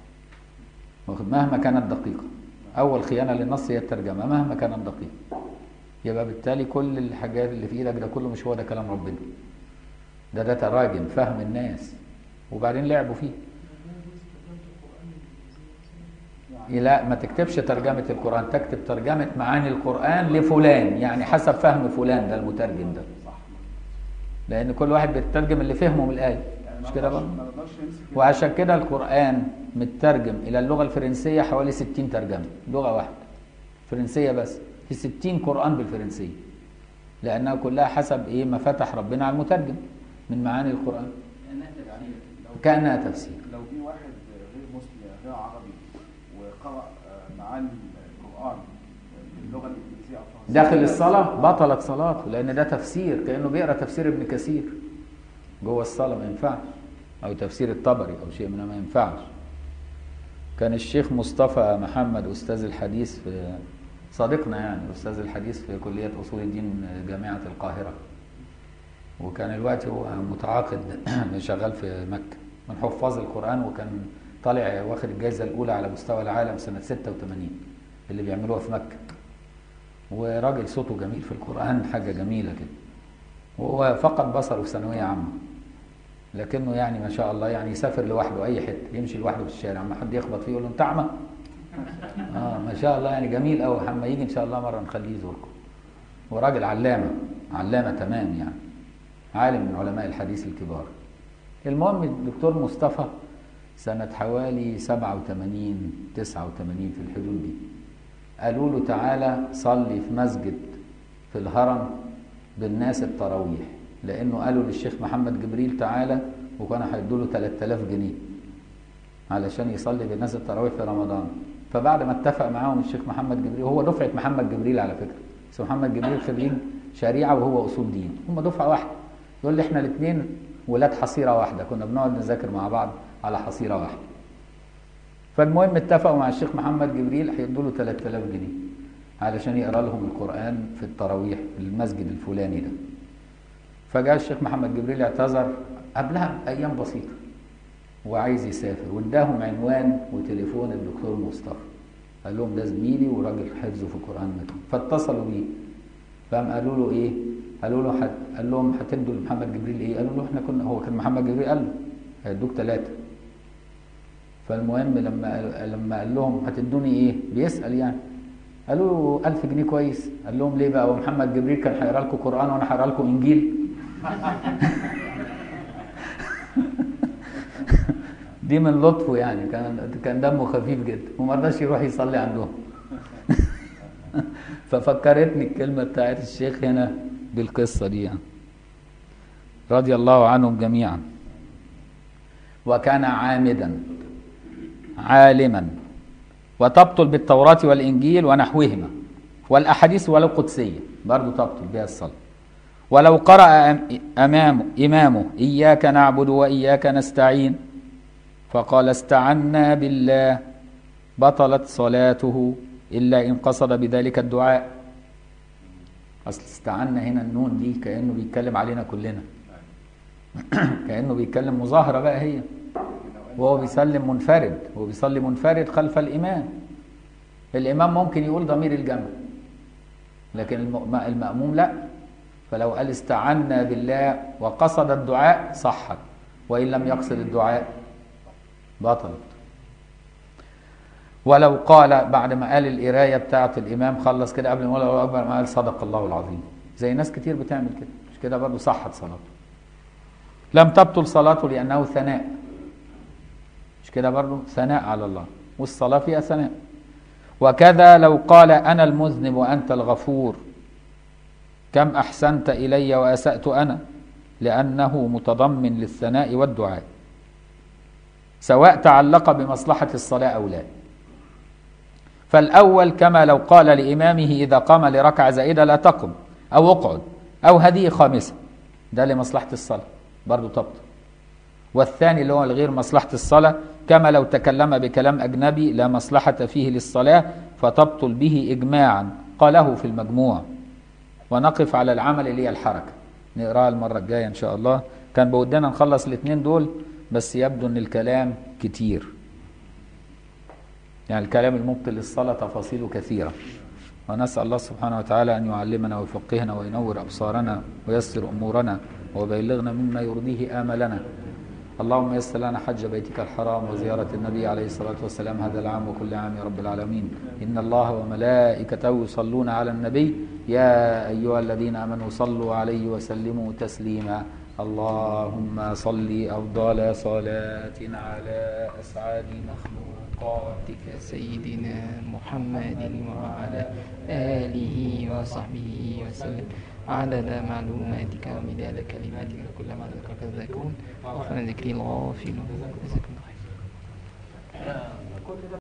واخد- مهما كانت دقيقة أول خيانة للنص هي الترجمة مهما كانت دقيقة يبقى بالتالي كل الحاجات اللي في إيدك ده كله مش هو ده كلام ربنا ده ده تراجم فهم الناس وبعدين لعبوا فيه لا ما تكتبش ترجمة القرآن تكتب ترجمة معاني القرآن لفلان يعني حسب فهم فلان ده المترجم ده صح لأن كل واحد بيترجم اللي فهمه من الآية يعني مش ما كده نقدرش- بقى ما نقدرش نمسك وعشان كده القرآن مترجم إلى اللغة الفرنسية حوالي 60 ترجمة لغة واحدة فرنسية بس في 60 قرآن بالفرنسية لأنها كلها حسب إيه ما فتح ربنا على المترجم من معاني القرآن لأنها تفسير لو كأنها تفسير لو جه واحد غير مسلم غير عربي وقرأ آه، معاني القرآن باللغة الإنجليزية أو الفرنسية داخل الصلاة بطلت صلاته لأن ده تفسير كأنه بيقرأ تفسير ابن كثير جوه الصلاة ما ينفعش أو تفسير الطبري أو شيء منها ما ينفعش كان الشيخ مصطفى محمد أستاذ الحديث في صديقنا يعني أستاذ الحديث في كلية أصول الدين جامعة القاهرة وكان الوقت هو متعاقد شغال في مكة من حفاظ القرآن وكان طالع واخد الجائزة الأولى على مستوى العالم سنة 86 اللي بيعملوها في مكة وراجل صوته جميل في القرآن حاجة جميلة كده وهو فقد بصره في ثانوية عامة لكنه يعني ما شاء الله يعني يسافر لوحده أي حتة يمشي لوحده في الشارع ما حد يخبط فيه يقول له أنت أعمى اه ما شاء الله يعني جميل قوي لما يجي ان شاء الله مره نخليه يزوركم وراجل علامه علامه تمام يعني عالم من علماء الحديث الكبار المهم الدكتور مصطفى سنة حوالي 87 89 في الحدود دي قالوا له تعالى صلي في مسجد في الهرم بالناس التراويح لانه قالوا للشيخ محمد جبريل تعالى وكانوا هيدوا له 3000 جنيه علشان يصلي بالناس التراويح في رمضان فبعد ما اتفق معاهم الشيخ محمد جبريل هو دفعه محمد جبريل على فكره بس محمد جبريل خريج شريعه وهو اصول دين هم دفعه واحده يقول لي احنا الاثنين ولاد حصيره واحده كنا بنقعد نذاكر مع بعض على حصيره واحده فالمهم اتفقوا مع الشيخ محمد جبريل هيدوا له 3000 جنيه علشان يقرا لهم القران في التراويح في المسجد الفلاني ده فجاء الشيخ محمد جبريل اعتذر قبلها بايام بسيطه وعايز يسافر واداهم عنوان وتليفون الدكتور مصطفى قال لهم ده زميلي وراجل حفظه في القران متين فاتصلوا بيه فقام قالوا له ايه قالوا له حت... قال لهم هتدوا لمحمد جبريل ايه قالوا له احنا كنا هو كان محمد جبريل قال له هيدوك ثلاثه فالمهم لما لما قال لهم هتدوني ايه بيسال يعني قالوا له 1000 جنيه كويس قال لهم ليه بقى هو محمد جبريل كان هيقرا لكم قران وانا هقرا لكم انجيل دي من لطفه يعني كان كان دمه خفيف جدا وما رضاش يروح يصلي عندهم ففكرتني الكلمه بتاعت الشيخ هنا بالقصه دي يعني رضي الله عنهم جميعا وكان عامدا عالما وتبطل بالتوراة والإنجيل ونحوهما والأحاديث ولو قدسية برضو تبطل بها الصلاة ولو قرأ أمامه إمامه إياك نعبد وإياك نستعين فقال استعنا بالله بطلت صلاته إلا إن قصد بذلك الدعاء أصل استعنا هنا النون دي كأنه بيتكلم علينا كلنا كأنه بيتكلم مظاهرة بقى هي وهو بيسلم منفرد هو بيصلي منفرد خلف الإمام الإمام ممكن يقول ضمير الجمع لكن المأموم لا فلو قال استعنا بالله وقصد الدعاء صحت وإن لم يقصد الدعاء بطلت ولو قال بعد ما قال القراية بتاعة الإمام خلص كده قبل ما يقول الله أكبر ما قال صدق الله العظيم زي ناس كتير بتعمل كده مش كده برضه صحت صلاته لم تبطل صلاته لأنه ثناء مش كده برضه ثناء على الله والصلاة فيها ثناء وكذا لو قال أنا المذنب وأنت الغفور كم أحسنت إلي وأسأت أنا لأنه متضمن للثناء والدعاء سواء تعلق بمصلحة الصلاة أو لا فالأول كما لو قال لإمامه إذا قام لركعة زائدة لا تقم أو اقعد أو هديه خامسة ده لمصلحة الصلاة برضو تبطل والثاني اللي هو الغير مصلحة الصلاة كما لو تكلم بكلام أجنبي لا مصلحة فيه للصلاة فتبطل به إجماعا قاله في المجموع ونقف على العمل اللي هي الحركة نقراها المرة الجاية إن شاء الله كان بودنا نخلص الاثنين دول بس يبدو أن الكلام كتير يعني الكلام المبطل للصلاة تفاصيله كثيرة ونسأل الله سبحانه وتعالى أن يعلمنا ويفقهنا وينور أبصارنا ويسر أمورنا ويبلغنا مما يرضيه آملنا اللهم يسر لنا حج بيتك الحرام وزيارة النبي عليه الصلاة والسلام هذا العام وكل عام يا رب العالمين إن الله وملائكته يصلون على النبي يا أيها الذين آمنوا صلوا عليه وسلموا تسليما اللهم صل أفضل صلاة على أسعد مخلوقاتك سيدنا محمد وعلى آله وصحبه وسلم عدد معلوماتك ومداد كلماتك كلما ذكرك الذاكرون وخير ذكر الغافلون جزاكم الله